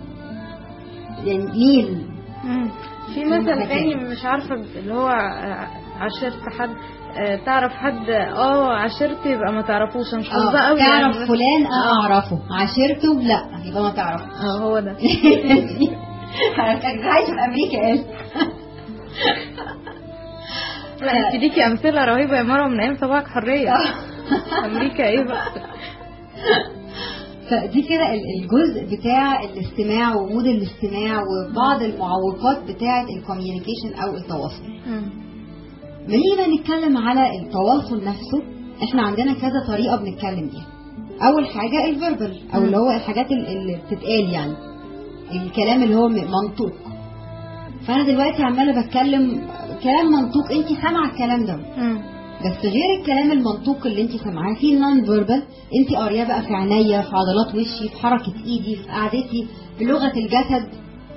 يعني ميل مم. في مم. مثل تاني مش عارفه اللي هو آه، عشرت حد آه، تعرف حد اه عشرت يبقى ما تعرفوش أنا مش حافظه اه قوي تعرف يعني. فلان اه اعرفه عشرته لا يبقى ما تعرفه اه هو ده كانت عايشه في امريكا قال لا انت ليكي امثله رهيبه يا مروه من ايام صباحك حريه امريكا ايه بقى فدي كده ال- الجزء بتاع الاستماع ومود الاستماع وبعض المعوقات بتاعه الكوميونيكيشن او التواصل مم. ما نيجي بقى نتكلم على التواصل نفسه احنا عندنا كذا طريقه بنتكلم بيها اول حاجه الفيربال او مم. اللي هو الحاجات ال- اللي بتتقال يعني الكلام اللي هو م- منطوق فانا دلوقتي عماله بتكلم كلام منطوق انت سامعه الكلام ده مم. بس غير الكلام المنطوق اللي انت سامعاه في النون فيربال انت قارياه بقى في عينيا في عضلات وشي في حركه ايدي في قعدتي في لغه الجسد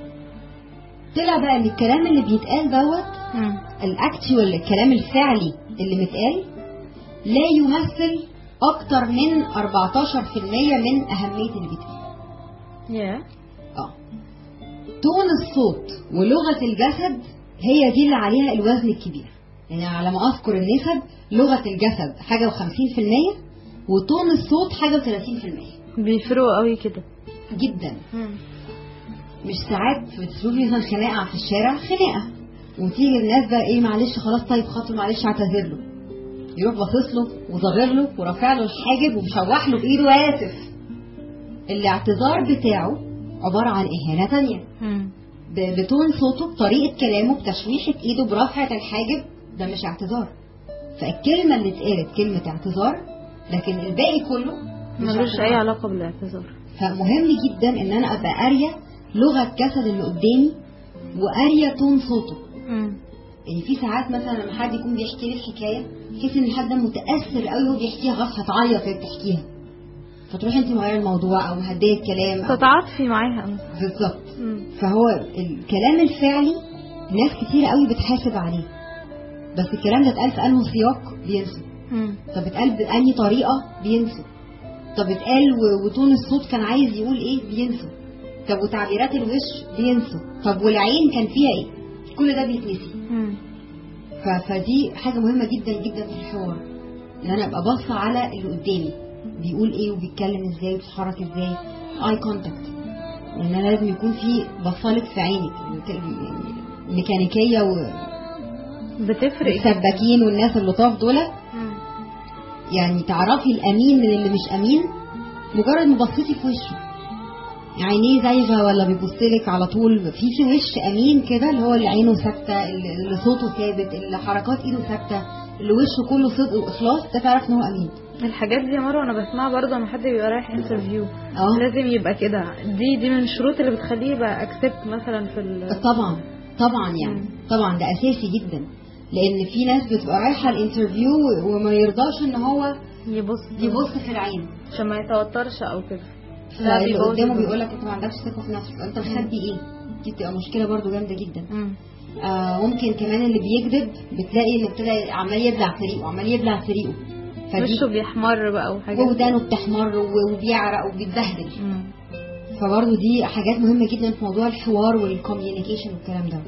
طلع بقى ان الكلام اللي بيتقال دوت مم. الاكتوال الكلام الفعلي اللي متقال لا يمثل اكتر من 14% من اهميه اللي بيتقال يا اه تون الصوت ولغه الجسد هي دي اللي عليها الوزن الكبير يعني على ما اذكر النسب لغه الجسد حاجه و50% وتون الصوت حاجه و30% بيفرقوا قوي كده جدا مم. مش ساعات بتشوفي مثلا خناقه في الشارع خناقه وتيجي الناس بقى ايه معلش خلاص طيب خاطر معلش اعتذر له يروح باصص له وظاهر له ورافع له الحاجب ومشوح له بايده واسف الاعتذار بتاعه عباره عن اهانه تانية مم. ب- بتون صوته بطريقه كلامه بتشويحه ايده برفعه الحاجب ده مش اعتذار فالكلمه اللي اتقالت كلمه اعتذار لكن الباقي كله مش ملوش اعتذار. اي علاقه بالاعتذار فمهم جدا ان انا ابقى قاريه لغه جسد اللي قدامي وقاريه تون صوته مم. يعني في ساعات مثلا لما حد يكون بيحكي لي الحكايه تحس ان الحد ده متاثر قوي وهو بيحكيها خلاص هتعيط وهي بتحكيها فتروحي انت مغيره الموضوع او مهديه الكلام أو- تتعاطفي معاها انت بالظبط مم. فهو الكلام الفعلي ناس كتير قوي بتحاسب عليه بس الكلام ده اتقال في انه سياق بينسوا مم. طب اتقال بأنهي طريقة بينسوا طب اتقال و- وتون الصوت كان عايز يقول ايه بينسوا طب وتعبيرات الوش بينسوا طب والعين كان فيها ايه كل ده بيتنسي مم. ف- فدي حاجه مهمه جدا جدا في الحوار ان انا ابقى باصه على اللي قدامي بيقول ايه وبيتكلم ازاي وبيتحرك ازاي اي كونتاكت ان انا لازم يكون في بصالك في عينك يعني ميكانيكيه بتفرق جدا. والسباكين والناس اللطاف دول مم. يعني تعرفي الامين من اللي مش امين مجرد ما بصيتي في وشه عينيه زايغه ولا بيبصلك على طول في في وش امين كده اللي هو اللي عينه ثابته اللي اللي صوته ثابت اللي حركات ايده ثابته اللي وشه كله صدق واخلاص ده تعرف ان هو امين الحاجات دي يا مروه انا بسمعها برضه لما حد بيبقى رايح انترفيو اه لازم يبقى كده دي دي من الشروط اللي بتخليه يبقى اكسبت مثلا في ال طبعا طبعا يعني مم. طبعا ده اساسي جدا لان في ناس بتبقى رايحه الانترفيو وما يرضاش ان هو يبص يبص في العين عشان ما يتوترش او كده ده فاللي بيبوظ قدامه الدنيا. بيقول لك انت ما عندكش ثقه في نفسك انت مخبي ايه دي بتبقى مشكله برضو جامده جدا مم. آه ممكن كمان اللي بيكذب بتلاقي انه ابتدى عمال يبلع في ريقه عمال يبلع في ريقه فدي وشه بيحمر بقى وحاجات ودانه بتحمر و- وبيعرق وبيتبهدل مم. فبرضه دي حاجات مهمه جدا في موضوع الحوار والكوميونيكيشن والكلام ده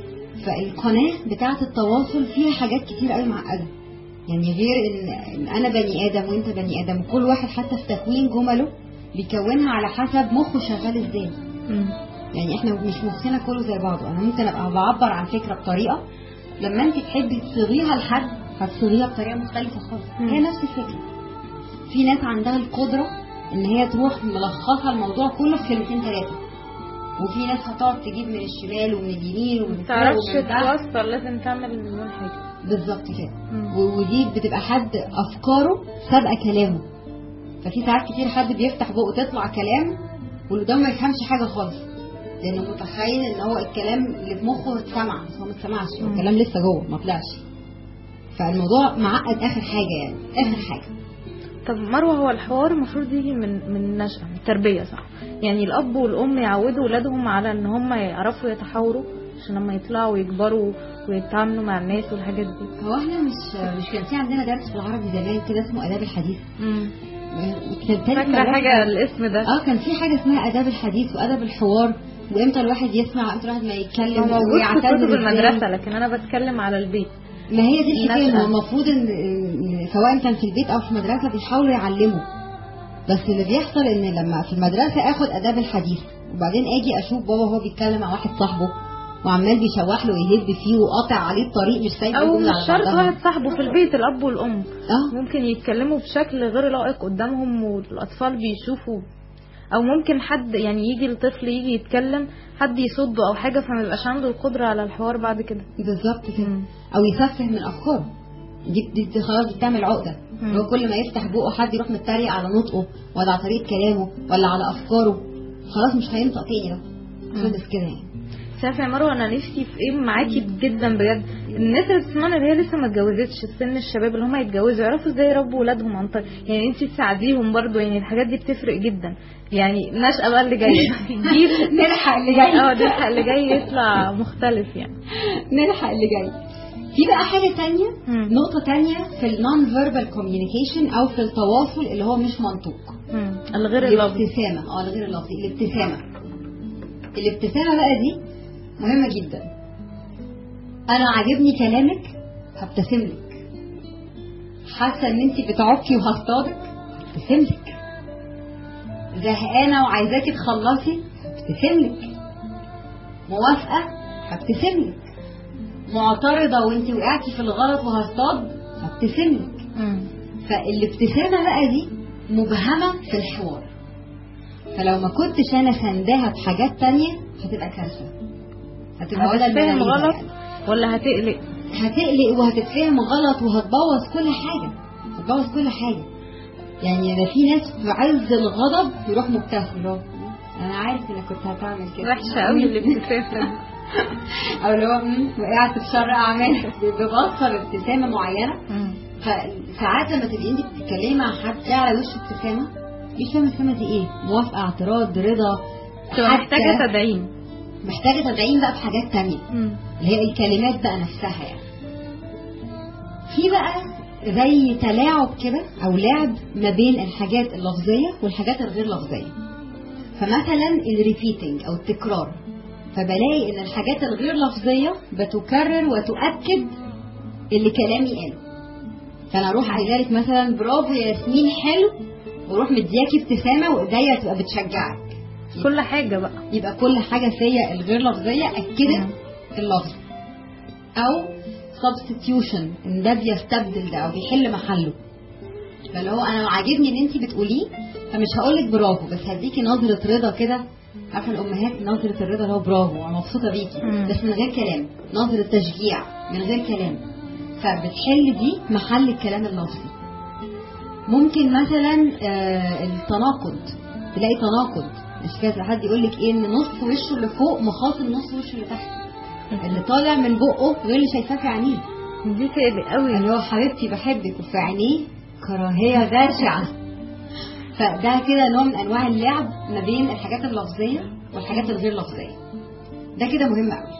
فالقناه بتاعه التواصل فيها حاجات كتير قوي معقده يعني غير ان إن انا بني ادم وانت بني ادم وكل واحد حتى في تكوين جمله بيكونها على حسب مخه شغال ازاي مم. يعني احنا مش مخنا كله زي بعضه انا ممكن ابقى بعبر عن فكره بطريقه لما انت تحبي تصيغيها لحد هتصيغيها بطريقه مختلفه خالص مم. هي نفس الفكره في ناس عندها القدره ان هي تروح ملخصه الموضوع كله في كلمتين ثلاثه وفي ناس هتقعد تجيب من الشمال ومن اليمين ومن فوق متعرفش ومن تحت توصل لازم تعمل مليون حاجة بالظبط كده مم. و- ودي بتبقى حد افكاره سابقه كلامه ففي ساعات كتير حد بيفتح بقه تطلع كلام واللي قدامه ما يفهمش حاجه خالص لانه متخيل ان هو الكلام اللي في مخه اتسمع بس هو ما اتسمعش هو مم. الكلام لسه جوه ما طلعش فالموضوع معقد اخر حاجه يعني اخر حاجه طب مروة هو الحوار المفروض يجي من من النشأة من التربية صح يعني الأب والأم يعودوا ولادهم على إن هم يعرفوا يتحاوروا عشان لما يطلعوا ويكبروا ويتعاملوا مع الناس والحاجات دي هو احنا مش مش كان في عندنا درس في العربي زمان كده اسمه اداب الحديث مم. كان تالت فاكرة مدرسة- حاجة الاسم ده اه كان في حاجه اسمها اداب الحديث وادب الحوار وامتى الواحد يسمع امتى الواحد ما يتكلم هو موجود في ويعتذر كتب إزاي. المدرسة لكن أنا بتكلم على البيت ما هي دي الحكايه النشأة. هو المفروض ان إن سواء كان في البيت او في المدرسه بيحاولوا يعلموا بس اللي بيحصل ان لما في المدرسه اخد اداب الحديث وبعدين اجي اشوف بابا هو بيتكلم مع واحد صاحبه وعمال بيشوح له ويهب فيه وقاطع عليه الطريق مش سايب أو الجملة مش على شرط بعضها. واحد صاحبه في البيت الأب والأم اه ممكن يتكلموا بشكل غير لائق قدامهم والاطفال بيشوفوا او ممكن حد يعني يجي الطفل يجي يتكلم حد يصده او حاجه فما يبقاش عنده القدره على الحوار بعد كده بالظبط كده مم. او يسفه من افكاره دي, دي, دي خلاص دي بتعمل عقده مم. هو كل ما يفتح بقه حد يروح متريق على نطقه ولا على طريقه كلامه ولا على افكاره خلاص مش هينطق تاني ده خلص كده يعني شايفه يا مروه انا نفسي في ايه معاكي جدا بجد الناس اللي بتسمعنا اللي هي لسه ما اتجوزتش السن الشباب اللي هم يتجوزوا يعرفوا ازاي يربوا ولادهم عن طريق يعني انت تساعديهم برضو يعني الحاجات دي بتفرق جدا يعني نشأة بقى اللي جايه جيل نلحق اللي جاي اه ده اللي جاي يطلع مختلف يعني نلحق اللي جاي في بقى حاجة تانية مم. نقطة تانية في النون فيربال كوميونيكيشن أو في التواصل اللي هو مش منطوق مم. الغير اللفظي الابتسامة اه الغير اللفظي الابتسامة الابتسامة بقى دي مهمة جدا أنا عاجبني كلامك هبتسم لك حاسة إن أنت بتعكي وهصطادك هبتسم لك زهقانة وعايزاكي تخلصي هبتسم لك موافقة هبتسم لك معترضة وانت وقعتي في الغلط وهصطاد هبتسم لك مم. فالابتسامة بقى دي مبهمة في الحوار فلو ما كنتش انا سنداها بحاجات تانية هتبقى كارثة هتبقى ولا هتتفهم المناليزة غلط يعني. ولا هتقلق هتقلق وهتتفهم غلط وهتبوظ كل حاجة هتبوظ كل حاجة يعني انا في ناس في عز الغضب يروح مبتسم اللي هو انا عارف انك كنت هتعمل كده وحشه قوي الابتسامه دي او اللي هو "مم، وقعت في شر اعمالك بيوصل ابتسامه معينه مم. فساعات لما تبقي انت بتتكلمي مع حد تلاقي على وشه ابتسامه مش فاهمه الابتسامه دي ايه موافقه اعتراض رضا تبقى حتى محتاجه تدعيم محتاجه تدعيم بقى بحاجات تانية مم. اللي هي الكلمات بقى نفسها يعني في بقى زي تلاعب كده او لعب ما بين الحاجات اللفظيه والحاجات الغير لفظيه فمثلا الريبيتنج او التكرار فبلاقي ان الحاجات الغير لفظيه بتكرر وتؤكد اللي كلامي قاله فانا اروح قايله لك مثلا برافو يا ياسمين حلو واروح مدياكي ابتسامه وايديا تبقى بتشجعك كل حاجه بقى يبقى كل حاجه فيا الغير لفظيه اكدت مم. اللفظ او substitution ان ده بيستبدل ده او بيحل محله فاللي هو انا عاجبني ان انت بتقوليه فمش هقول لك برافو بس هديكي نظره رضا كده عارفه الامهات نظره الرضا اللي هو برافو انا مبسوطه بيكي مم. بس من غير كلام نظره تشجيع من غير كلام فبتحل دي محل الكلام اللفظي ممكن مثلا آه التناقض تلاقي تناقض مش كده حد يقول لك ايه ان نص وشه اللي فوق مخاصم نص وشه اللي تحت اللي طالع من بقه غير اللي شايفاه في عينيه دي تقلق قوي اللي هو حبيبتي بحبك وفي عينيه كراهيه بشعه فده كده نوع من انواع اللعب ما بين الحاجات اللفظيه والحاجات الغير لفظيه ده كده مهم قوي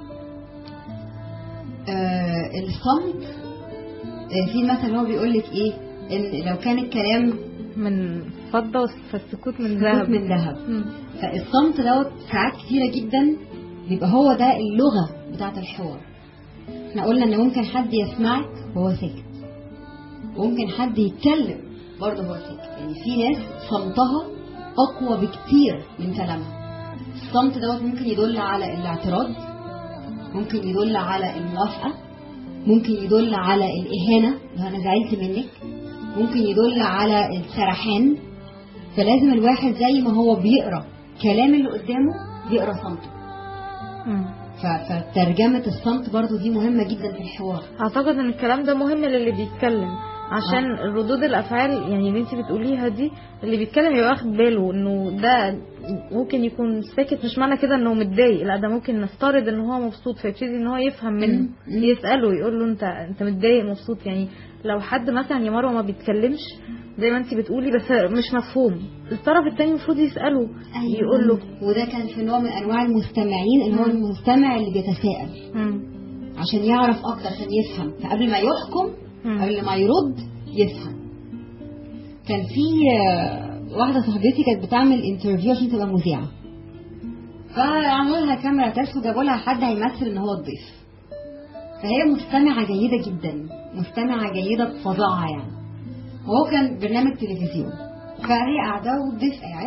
آه الصمت آه في مثل هو بيقول لك ايه ان لو كان الكلام من فضه فالسكوت من سكوت ذهب من ذهب مم. فالصمت دوت ساعات كتيرة جدا بيبقى هو ده اللغة بتاعة الحوار احنا قلنا ان ممكن حد يسمعك وهو ساكت وممكن حد يتكلم برضه هو ساكت يعني في ناس صمتها اقوى بكتير من كلامها الصمت دوت ممكن يدل على الاعتراض ممكن يدل على الموافقة ممكن يدل على الإهانة لو أنا زعلت منك ممكن يدل على السرحان فلازم الواحد زي ما هو بيقرا كلام اللي قدامه بيقرا صمته مم. ف- فترجمة الصمت برضو دي مهمة جدا في الحوار اعتقد ان الكلام ده مهم للي بيتكلم عشان ردود الافعال يعني اللي انت بتقوليها دي اللي بيتكلم يبقى واخد باله انه ده ممكن يكون ساكت مش معنى كده انه متضايق لا ده ممكن نفترض ان هو مبسوط فيبتدي ان هو يفهم منه مم. مم. يساله يقول له انت انت متضايق مبسوط يعني لو حد مثلا يا مروه ما بيتكلمش زي ما انت بتقولي بس مش مفهوم الطرف التاني المفروض يساله يقول له وده كان في نوع من انواع المستمعين اللي هو مم. المستمع اللي بيتساءل مم. عشان يعرف اكتر عشان يفهم فقبل ما يحكم مم. قبل ما يرد يفهم كان في آه، واحده صاحبتي كانت بتعمل انترفيو عشان تبقى مذيعه فعملوا لها كاميرا تاس وجابوا لها حد هيمثل ان هو الضيف فهي مستمعه جيده جدا مستمعه جيده بفظاعه يعني وهو كان برنامج تلفزيون فهي قاعده والضيف قاعد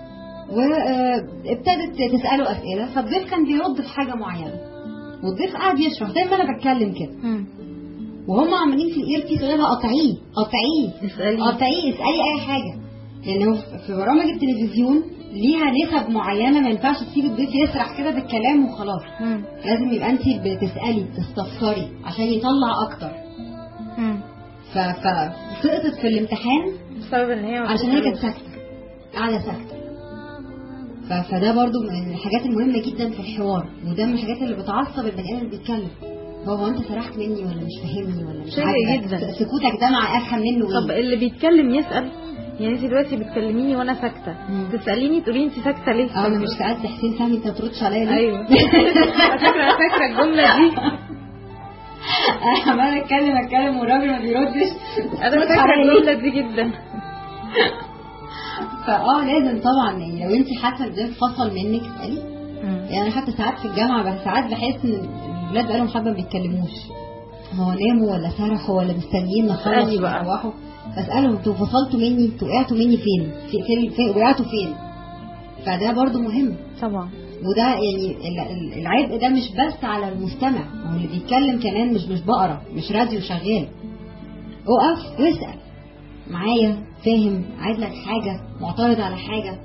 وابتدت تساله اسئله فالضيف كان بيرد في حاجه معينه والضيف قاعد يشرح زي ما انا بتكلم كده مم. وهم عمالين في الاير بيس غيرها قطعيه قطعيه اسالي قطعيه اسالي اي حاجه لان هو في برامج التلفزيون ليها نسب معينه ما ينفعش تسيب الضيف يسرح كده بالكلام وخلاص مم. لازم يبقى انت بتسالي بتستفسري عشان يطلع اكتر مم. ف فسقطت في الامتحان بسبب ان هي ما عشان هي كانت بتتكلمش. ساكته قاعده ساكته ف- فده برضو من الحاجات المهمه جدا في الحوار وده من الحاجات اللي بتعصب البني ادم اللي بيتكلم هو هو انت سرحت مني ولا مش فاهمني ولا مش شيء عاجبك جدا. س- سكوتك ده مع افهم منه طب ايه اللي بيتكلم يسأل يعني انت دلوقتي بتكلميني وانا ساكته مم. تساليني تقولي انت ساكته ليه اه انا مش سالت حسين فهمي انت ما بتردش عليا ليه؟ ايوه على فكره انا فاكره الجمله دي انا عماله اتكلم اتكلم والراجل ما بيردش انا بترد فاكره عليا ليه؟ الجمله دي جدا فاه لازم طبعا يعني لو انت حاسه ان ده فصل منك اسالي يعني انا حتى ساعات في الجامعه بس ساعات بحس ان الولاد بقالهم حبه ما بيتكلموش هو ناموا ولا سرحوا ولا مستنيين نخلص اسألي بقى. ويروحوا بسالهم انتوا فصلتوا مني انتوا وقعتوا مني فين؟ في فين, فين وقعتوا فين؟ فده برضو مهم طبعا وده يعني ال- ال- العبء ده مش بس على المستمع هو اللي بيتكلم كمان مش مش بقرة مش راديو شغال اقف واسأل معايا فاهم عايز لك حاجة معترض على حاجة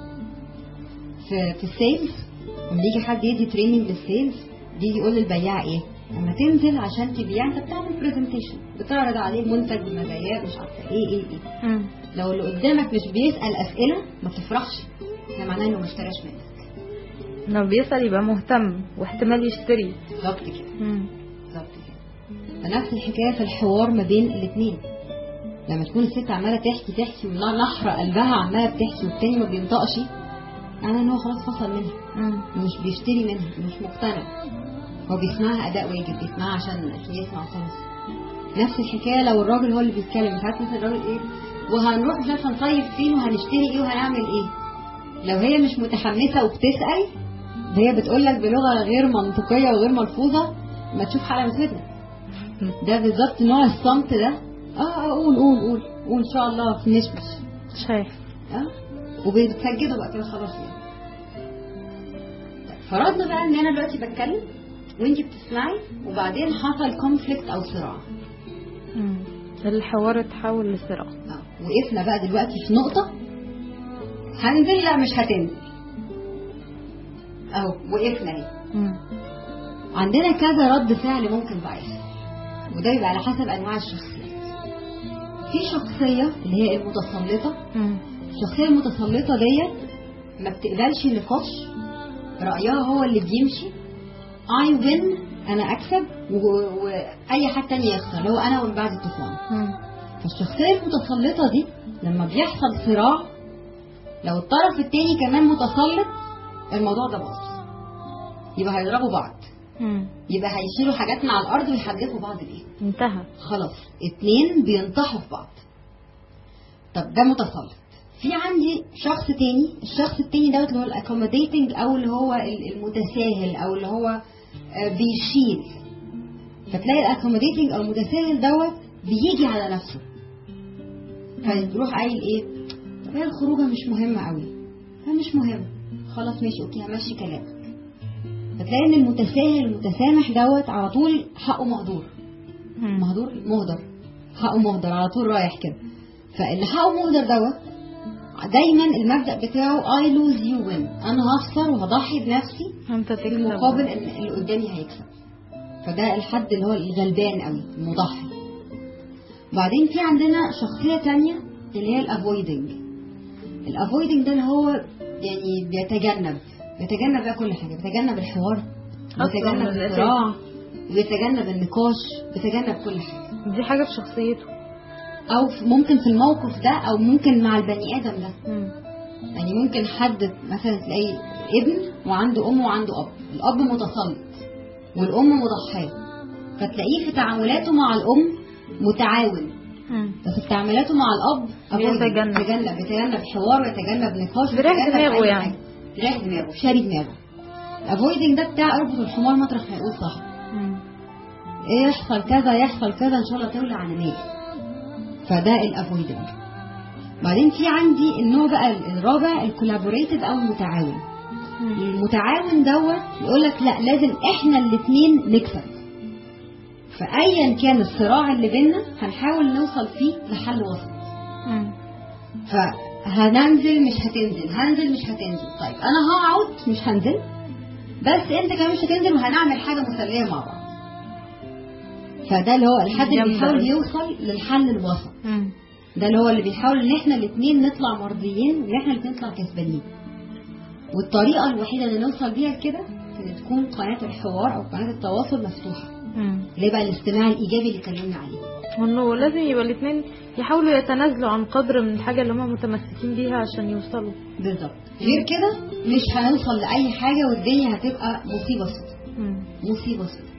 في في السيلز لما يجي حد يدي تريننج للسيلز بيجي يقول للبياع ايه لما تنزل عشان تبيع انت بتعمل برزنتيشن بتعرض عليه المنتج بمزاياه مش عارفه ايه ايه ايه مم. لو اللي قدامك مش بيسأل اسئلة ما تفرحش ده معناه انه ما اشتراش منك لو بيسال يبقى مهتم واحتمال يشتري بالظبط كده مم. بالظبط كده فنفس الحكايه في الحوار ما بين الاثنين لما تكون الست عماله تحكي تحكي ونحر قلبها عماله بتحكي والتاني ما بينطقش معناه ان هو خلاص فصل منها مم. مش بيشتري منها مش مقتنع هو بيسمعها اداء واجب بيسمعها عشان عشان يسمع خلاص نفس الحكايه لو الراجل هو اللي بيتكلم ساعات مثلا الراجل ايه وهنروح مش عارفه نصيف فين وهنشتري ايه وهنعمل ايه لو هي مش متحمسه وبتسال هي بتقول لك بلغه غير منطقيه وغير ملفوظه ما تشوف حلقه من ودنك ده بالظبط نوع الصمت ده اه اه قول قول قول قول ان شاء الله في مشمش شايف اه وبتسجله بقى كده خلاص يعني طيب، فرضنا بقى ان انا دلوقتي بتكلم وانت بتسمعي وبعدين حصل كونفليكت او صراع مم. الحوار اتحول لصراع اه وقفنا بقى دلوقتي في نقطة هنزل لا مش هتنزل اهو وقفنا اهي مم. عندنا كذا رد فعل ممكن بقى يحصل وده يبقى على حسب انواع الشخصيات في شخصية اللي هي المتسلطة مم. الشخصية المتسلطة ديت ما بتقبلش النقاش رأيها هو اللي بيمشي I win أنا أكسب و- وأي حد تاني يخسر اللي هو أنا ومن بعد الطوفان مم. فالشخصية المتسلطة دي لما بيحصل صراع لو الطرف التاني كمان متسلط الموضوع ده باظ يبقى هيضربوا بعض مم. يبقى هيشيلوا حاجات من على الأرض ويحدفوا بعض بيها انتهى خلاص اتنين بينطحوا في بعض طب ده متسلط في عندي شخص تاني الشخص التاني دوت اللي هو الاكوموديتنج او اللي هو ال- المتساهل او اللي هو آه، بيشيل فتلاقي الاكوموديتنج او المتساهل دوت بيجي على نفسه فيروح قايل ايه طب هي الخروجه مش مهمه قوي مش مهم خلاص ماشي اوكي همشي كلامك فتلاقي ان المتساهل المتسامح دوت على طول حقه مهدور مم. مهدور مهدر حقه مهدر على طول رايح كده فاللي حقه مهدر دوت دايما المبدأ بتاعه I lose you win انا هخسر وهضحي بنفسي انت في تكسب المقابل ان اللي قدامي هيكسب فده الحد اللي هو الغلبان قوي المضحي بعدين في عندنا شخصية تانية اللي هي الافويدنج الافويدنج ده اللي هو يعني بيتجنب بيتجنب بقى كل حاجة بيتجنب الحوار أصلاً بيتجنب من الأساس. الصراع بيتجنب النقاش بيتجنب كل حاجة دي حاجة في شخصيته او في- ممكن في الموقف ده او ممكن مع البني ادم ده مم. يعني ممكن حد مثلا تلاقي ابن وعنده ام وعنده اب الاب متسلط والام مضحيه فتلاقيه في تعاملاته مع الام متعاون مم. بس في تعاملاته مع الاب avoid، بيتجنب. بيتجنب بيتجنب حوار ويتجنب نقاش بيريح ويتجنب دماغه أي يعني. حاجة. بيريح دماغه شاري دماغه افويدنج ده بتاع اربط الحمار مطرح ما يقول صح مم. ايه يحصل كذا يحصل كذا ان شاء الله تولع على مالي فده الافويدنج بعدين في عندي النوع بقى الرابع الكولابوريتيف او المتعاون مم. المتعاون دوت يقول لك لا لازم احنا الاثنين نكسب فايا كان الصراع اللي بينا هنحاول نوصل فيه لحل وسط مم. فهننزل مش هتنزل هنزل مش هتنزل طيب انا هقعد مش هنزل بس انت كمان مش هتنزل وهنعمل حاجه مسليه مع بعض فده اللي هو الحد اللي جامدة بيحاول أوي. يوصل للحل الوسط مم. ده اللي هو اللي بيحاول ان احنا الاثنين نطلع مرضيين وان احنا الاثنين نطلع كسبانين والطريقه الوحيده اللي نوصل بيها لكده ان تكون قناه الحوار او قناه التواصل مفتوحه مم. اللي بقى الاستماع الايجابي اللي اتكلمنا عليه وانه لازم يبقى الاثنين يحاولوا يتنازلوا عن قدر من الحاجة اللي هم متمسكين بيها عشان يوصلوا بالظبط غير كده مش هنوصل لاي حاجه والدنيا هتبقى مصيبه سودة مم. مصيبه سودة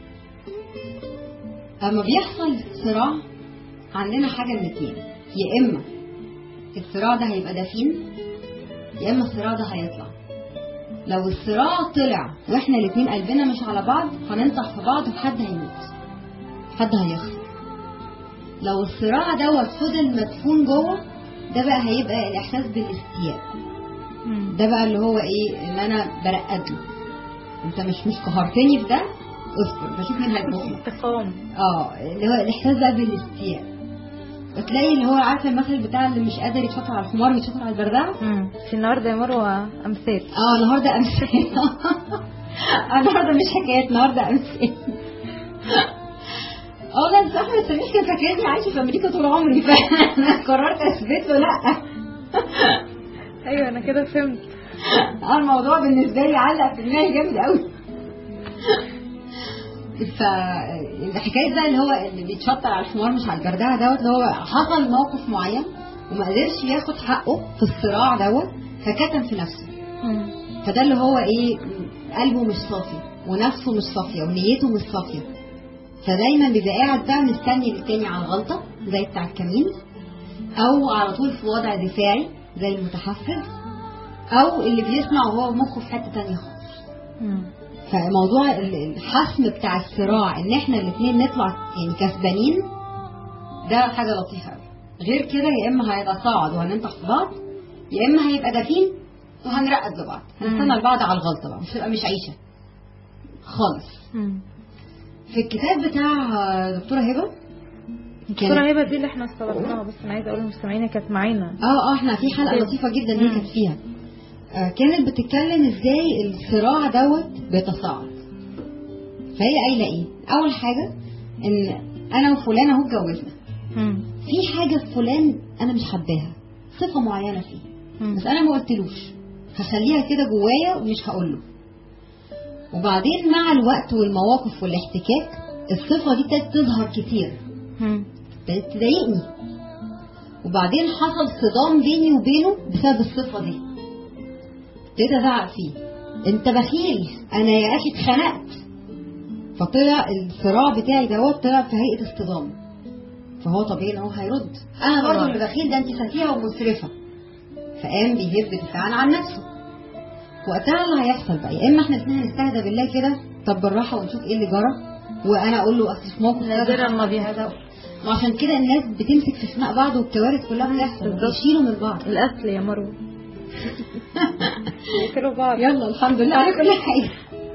اما بيحصل صراع عندنا حاجه من اتنين يا اما الصراع ده هيبقى دفين يا اما الصراع ده هيطلع لو الصراع طلع واحنا الاتنين قلبنا مش على بعض هننطح في بعض وحد هيموت حد هيخسر لو الصراع دوت فضل مدفون جوه ده بقى هيبقى الاحساس بالاستياء مم. ده بقى اللي هو ايه ان انا برقد له انت مش مش قهرتني في ده اصبر بشوف مين هيطبخ انتقام اه اللي هو الاحساس بقى بالاستياء وتلاقي اللي هو عارفه المثل بتاع اللي مش قادر يتشطر على الحمار يتشطر على البردعه مم. في النهارده يا مروة امثال اه النهارده امثال النهارده مش حكايات النهارده امثال اه لا بس احمد سميح كان فاكرني عايشه في امريكا طول عمري فانا قررت اثبت له لا ايوه انا كده فهمت اه الموضوع بالنسبه لي علق في دماغي جامد قوي فالحكايه بقى اللي هو اللي بيتشطر على الحمار مش على الجردعه دوت اللي هو حصل موقف معين وما قدرش ياخد حقه في الصراع دوت فكتم في نفسه مم. فده اللي هو ايه قلبه مش صافي ونفسه مش صافيه ونيته مش صافيه فدايما بيبقى قاعد بقى مستني للتاني على الغلطه زي بتاع الكمين او على طول في وضع دفاعي زي المتحفز او اللي بيسمع وهو مخه في حته تانية خالص مم. فموضوع ال- الحسم بتاع الصراع ان احنا الاثنين نطلع يعني كسبانين ده حاجه لطيفه قوي غير كده يا اما هيتصاعد وهننطح في بعض يا اما هيبقى دفين وهنرقد لبعض هنستنى مم. لبعض على الغلطه بقى مش هتبقى مش عيشه خالص مم. في الكتاب بتاع آه، دكتوره هبه الدكتورة هبة دي اللي احنا استضفناها بس انا عايزه اقول للمستمعين كانت معانا اه اه احنا في حلقه أيوة. لطيفه جدا دي مم. كانت فيها آه كانت بتتكلم ازاي الصراع دوت بيتصاعد فهي قايله ايه اول حاجه ان انا وفلان اهو اتجوزنا مم. في حاجه في فلان انا مش حباها صفه معينه فيه مم. بس انا ما قلتلوش هخليها كده جوايا ومش هقول له وبعدين مع الوقت والمواقف والاحتكاك الصفه دي ابتدت تظهر كتير مم. ابتدت تضايقني وبعدين حصل صدام بيني وبينه بسبب الصفه دي ابتديت ازعق فيه انت بخيل انا يا اخي اتخنقت فطلع الصراع بتاعي دوت طلع في هيئه اصطدام فهو طبيعي ان هو هيرد انا برضه طبعا. اللي بخيل ده انت سفيهه ومسرفه فقام بيهب دفاعا عن نفسه وقتها اللي هيحصل بقى يا اما احنا الاثنين هنستهدى بالله كده طب بالراحه ونشوف ايه اللي جرى وانا اقول له اصل في موقف كذا نادرا ما حصل بيحصل. كذا. وعشان كده الناس بتمسك في خناق بعض والكوارث كلها بتحصل بالظبط. بيشيلوا من بعض الاصل يا مروه يقتلوا بعض يلا الحمد لله على كل حاجه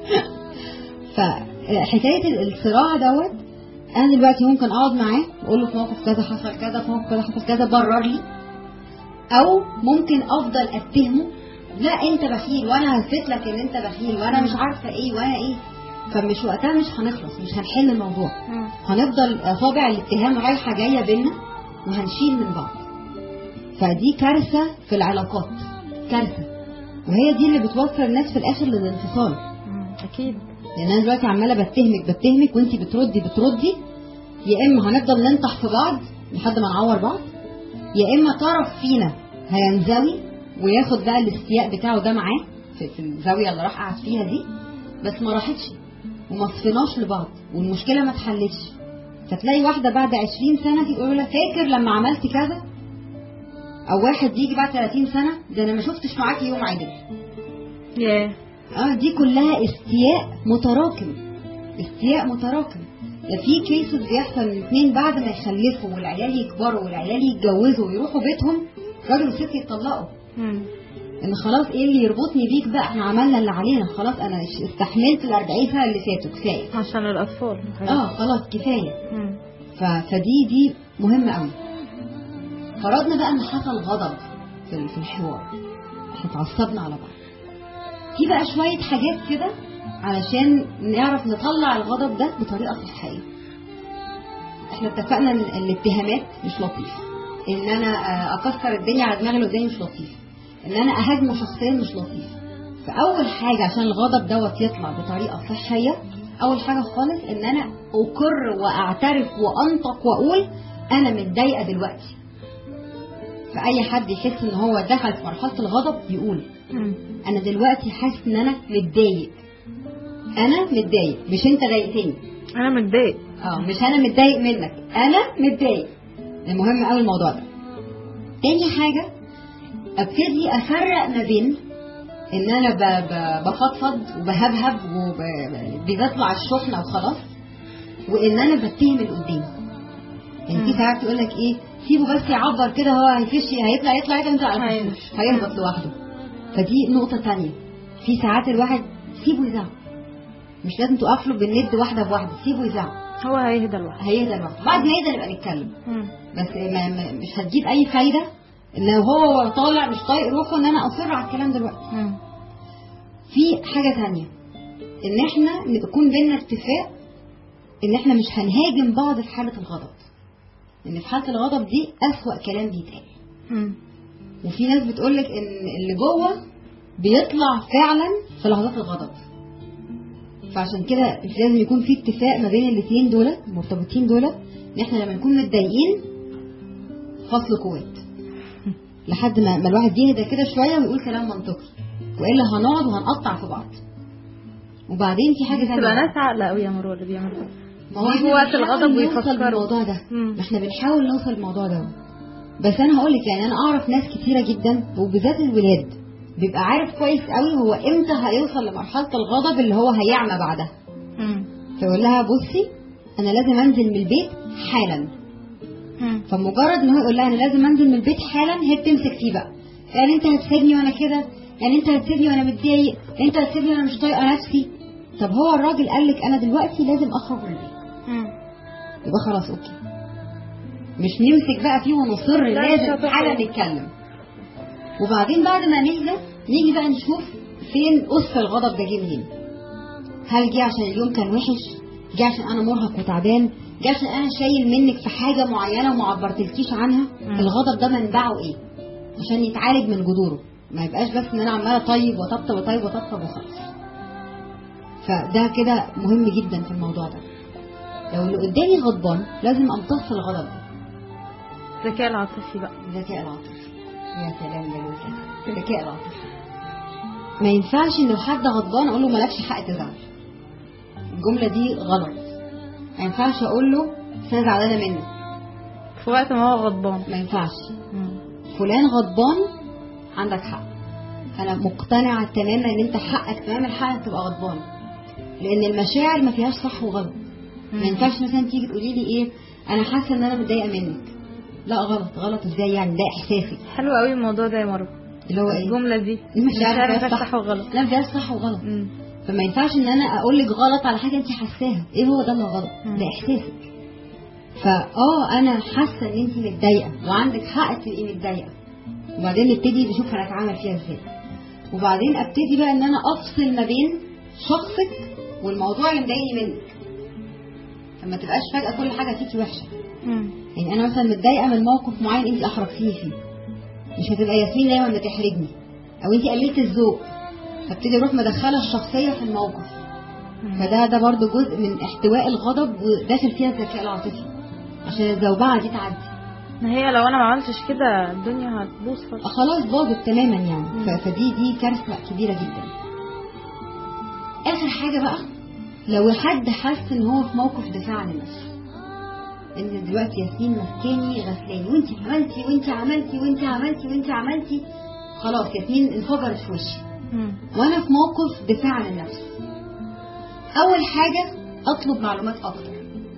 فحكايه الصراع دوت انا دلوقتي ممكن اقعد معاه واقول له في موقف كذا حصل كذا في موقف كذا حصل كذا برر لي او ممكن افضل اتهمه لا انت بخيل وانا هثبت لك ان انت بخيل وانا مش عارفه ايه وانا ايه فمش وقتها مش هنخلص مش هنحل الموضوع مم. هنفضل اصابع الاتهام رايحه جايه بينا وهنشيل من بعض فدي كارثه في العلاقات كارثه وهي دي اللي بتوصل الناس في الاخر للانفصال مم. اكيد لان انا دلوقتي عماله بتهمك بتهمك وانتي بتردي بتردي يا اما هنفضل ننطح في بعض لحد ما نعور بعض يا اما طرف فينا هينزوي وياخد بقى الاستياء بتاعه ده معاه في, في الزاويه اللي راح قعد فيها دي بس ما راحتش وما صفناش لبعض والمشكله ما اتحلتش فتلاقي واحده بعد 20 سنه تيجي تقول لها فاكر لما عملت كذا او واحد يجي بعد 30 سنه ده انا ما شفتش معاكي يوم عدل ياه اه دي كلها استياء متراكم استياء متراكم ده في كيسز بيحصل من اتنين بعد ما يخلفوا والعيال يكبروا والعيال يتجوزوا ويروحوا بيتهم راجل وست يتطلقوا مم. ان خلاص ايه اللي يربطني بيك بقى احنا عملنا اللي علينا خلاص انا استحملت ال 40 سنه اللي فاتوا كفايه عشان الاطفال اه خلاص كفايه مم. ف- فدي دي مهمه قوي فرضنا بقى ان حصل غضب في ال- في الحوار احنا اتعصبنا على بعض في بقى شويه حاجات كده علشان نعرف نطلع الغضب ده بطريقه صحيه احنا اتفقنا ان الاتهامات مش لطيف ان انا آه، اكسر الدنيا على دماغي اللي قدامي مش لطيف ان انا اهاجمه شخصيا مش لطيف فاول حاجه عشان الغضب دوت يطلع بطريقه صحيه اول حاجه خالص ان انا اقر واعترف وانطق واقول انا متضايقه دلوقتي فاي حد يحس ان هو دخل في مرحله الغضب يقول مم. انا دلوقتي حاسس ان انا متضايق انا متضايق مش انت ضايقتني انا متضايق اه مش انا متضايق منك انا متضايق المهم قوي الموضوع ده تاني حاجه ابتدي افرق ما بين ان انا ب- ب- بفضفض وبهبهب وبيطلع الشحنه وخلاص وان انا بتهم اللي قدامي يعني في مم. ساعات تقول لك ايه سيبه بس يعبر كده هو هيفش هيطلع يطلع يطلع انت أيوة. عارفوش هيهبط لوحده فدي نقطه تانية في ساعات الواحد سيبه يزعق مش لازم تقف له بالند واحده بواحده سيبه يزعق هو هيهدى لوحده هيهدى لوحده بعد ما يهدى نبقى نتكلم مم. بس ما ما مش هتجيب اي فايده ان لو هو طالع مش طايق روحه ان انا اصر على الكلام دلوقتي مم. في حاجه تانية ان احنا نكون بينا اتفاق ان احنا مش هنهاجم بعض في حاله الغضب ان في حاله الغضب دي اسوأ كلام بيتقال مم. وفي ناس بتقولك ان اللي جوه بيطلع فعلا في لحظات الغضب فعشان كده مش لازم يكون في اتفاق ما بين الاثنين دول المرتبطين دول ان احنا لما نكون متضايقين فصل قوات لحد ما, ما الواحد يهدى كده شويه ويقول كلام منطقي والا هنقعد وهنقطع في بعض وبعدين في حاجه تبقى ثانيه ناس عاقله قوي يا مروه اللي بيعملوا ما هو يجوا احنا وقت بنحاول الغضب نوصل ويفكروا. للموضوع ده مم. ما احنا بنحاول نوصل للموضوع ده بس انا هقول لك يعني انا اعرف ناس كتيره جدا وبالذات الولاد بيبقى عارف كويس قوي هو امتى هيوصل لمرحله الغضب اللي هو هيعمى بعدها مم. فيقول لها بصي انا لازم انزل من البيت حالا مم. فمجرد ان هو يقول لها انا لازم انزل من البيت حالا هي بتمسك فيه بقى يعني انت هتسيبني وانا كده يعني انت هتسيبني وانا متضايق انت هتسيبني وانا مش طايقه نفسي طب هو الراجل قال لك انا دلوقتي لازم اخرج من البيت مم. يبقى خلاص اوكي مش نمسك بقى فيه ونصر لا، مش لازم هتخرج. حالا نتكلم وبعدين بعد ما نهدى نيجي بقى نشوف فين قص الغضب ده جه منين هل جه عشان اليوم كان وحش جه عشان انا مرهق وتعبان جه عشان انا شايل منك في حاجه معينه وما عبرتلكيش عنها مم. الغضب ده منبعه ايه عشان يتعالج من جذوره ما يبقاش بس ان انا عماله طيب وطبطب وطيب وطبطب وخلاص فده كده مهم جدا في الموضوع ده لو اللي قدامي غضبان لازم امتص الغضب ده الذكاء العاطفي بقى الذكاء العاطفي يا سلام جميل كده الذكاء العاطفي ما ينفعش ان لو حد غضبان اقول له مالكش حق تزعل الجمله دي غلط ما ينفعش اقول له "أصل انا زعلانه منك في وقت ما هو غضبان ما ينفعش مم. فلان غضبان عندك حق انا مقتنعه تماما ان انت حقك تمام الحق انك تبقى غضبان لان المشاعر ما فيهاش صح وغلط ما ينفعش مثلا تيجي تقولي لي ايه انا حاسه ان انا متضايقه منك لا غلط غلط ازاي يعني ده احساسي حلو قوي الموضوع ده يا مروه اللي هو ايه الجمله دي المشاعر مش فيها عارف صح وغلط لا ما فيهاش صح وغلط مم. فما ينفعش ان انا اقول لك غلط على حاجه انت حاساها ايه هو ده اللي غلط مم. ده احساسك فاه انا حاسه ان انت متضايقه وعندك حق تبقي متضايقه وبعدين نبتدي نشوف هنتعامل فيها ازاي وبعدين ابتدي بقى ان انا افصل ما بين شخصك والموضوع اللي مضايقني منك فما تبقاش فجاه كل حاجه فيكي وحشه مم. يعني انا مثلا متضايقه من موقف معين انت احرجتيني فيه مش هتبقى ياسمين دايما بتحرجني او انت قللت الذوق فابتدي اروح مدخله الشخصيه في الموقف مم. فده ده برضو جزء من احتواء الغضب وداخل فيها الذكاء العاطفي عشان الزوبعه دي تعدي ما هي لو انا ما عملتش كده الدنيا هتبوظ خالص آه خلاص باظت تماما يعني مم. ف- فدي دي كارثه كبيره جدا اخر حاجه بقى لو حد حس ان هو في موقف دفاع عن النفس ان دلوقتي ياسمين مسكاني غسلاني وانت عملتي وانت عملتي وانت عملتي وانت عملتي خلاص ياسمين انفجرت في وشي مم. وانا في موقف دفاع عن النفس اول حاجه اطلب معلومات اكتر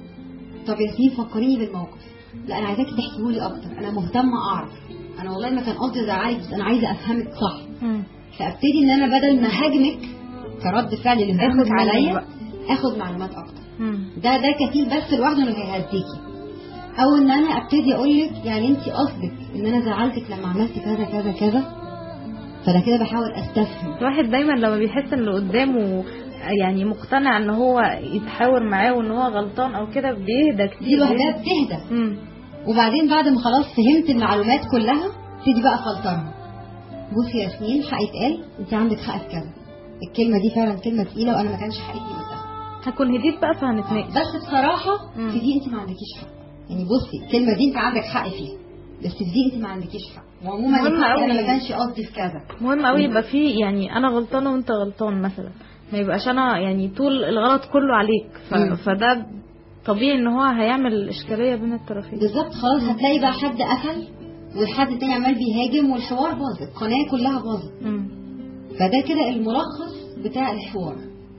طب ياسمين فكريني بالموقف لا انا عايزاكي تحكيه لي اكتر انا مهتمه اعرف انا والله ما كان قصدي ازعلك بس انا عايزه افهمك صح مم. فابتدي ان انا بدل ما هاجمك كرد فعل آخد لهجومك منك عليا بقى. اخد معلومات اكتر مم. ده ده كفيل بس لوحده انه هيهديكي او ان انا ابتدي اقول لك يعني انت قصدك ان انا زعلتك لما عملت كذا كذا كذا فانا كده بحاول استفهم الواحد دايما لما بيحس ان اللي قدامه يعني مقتنع ان هو يتحاور معاه وان هو غلطان او كده بيهدى كتير دي لوحدها بتهدى مم. وبعدين بعد ما خلاص فهمت المعلومات كلها ابتدي بقى افلترها بصي يا ياسمين حق يتقال انت عندك حق في كذا الكلمه دي فعلا كلمه تقيله وانا ما كانش حقي دي قلتها هكون هديت بقى فهنتناقش بس بصراحه مم. في دي انت ما عندكيش حق يعني بصي الكلمه دي انت عندك حق فيها بس في دي انت ما عندكيش حق وعموما مهم الحق انا أوي. ما كانش قصدي في كذا مهم قوي يبقى في يعني انا غلطانه وانت غلطان مثلا ما يبقاش انا يعني طول الغلط كله عليك ف... مم. فده طبيعي ان هو هيعمل اشكاليه بين الطرفين بالظبط خلاص هتلاقي بقى حد قفل والحد التاني عمال بيهاجم والحوار باظ القناه كلها باظت مم. فده كده الملخص بتاع الحوار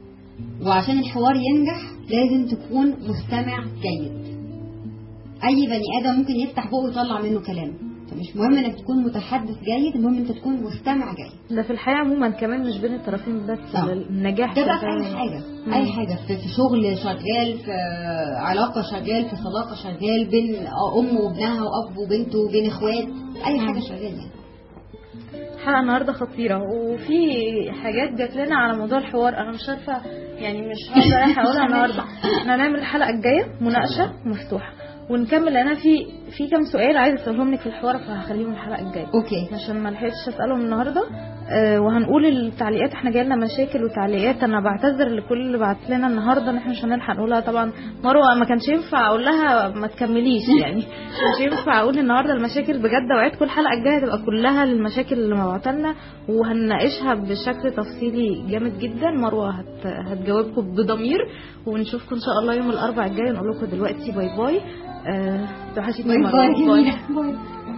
وعشان الحوار ينجح لازم تكون مستمع جيد اي بني ادم ممكن يفتح بقه ويطلع منه كلام فمش مهم انك تكون متحدث جيد المهم انت تكون مستمع جيد ده في الحياه عموما كمان مش بين الطرفين بس آه. النجاح ده في بقى في اي الحياة. حاجه مم. اي حاجه في في شغل شغال في علاقه شغال في صداقه شغال بين ام وابنها واب وبنته بين اخوات اي مم. حاجه شغال يعني حلقه النهارده خطيره وفي حاجات جات لنا على موضوع الحوار انا مش عارفه يعني مش هقدر اقولها النهارده احنا هنعمل الحلقه الجايه مناقشه مفتوحه ونكمل انا في في كام سؤال عايزه اسالهم لك في الحوار فهخليهم الحلقه الجايه اوكي عشان ما لحقتش اسالهم النهارده آه وهنقول التعليقات احنا جايلنا مشاكل وتعليقات انا بعتذر لكل اللي بعت لنا النهارده ان احنا مش هنلحق نقولها طبعا مروه ما كانش ينفع اقول لها ما تكمليش يعني مش ينفع اقول النهارده المشاكل بجد وعدكم الحلقه الجايه هتبقى كلها للمشاكل اللي مبعوتلنا وهنناقشها بشكل تفصيلي جامد جدا مروه هت... هتجاوبكم بضمير ونشوفكم ان شاء الله يوم الاربعاء الجاي نقول لكم دلوقتي باي باي آه توحشتني باي مرة. باي جميله باي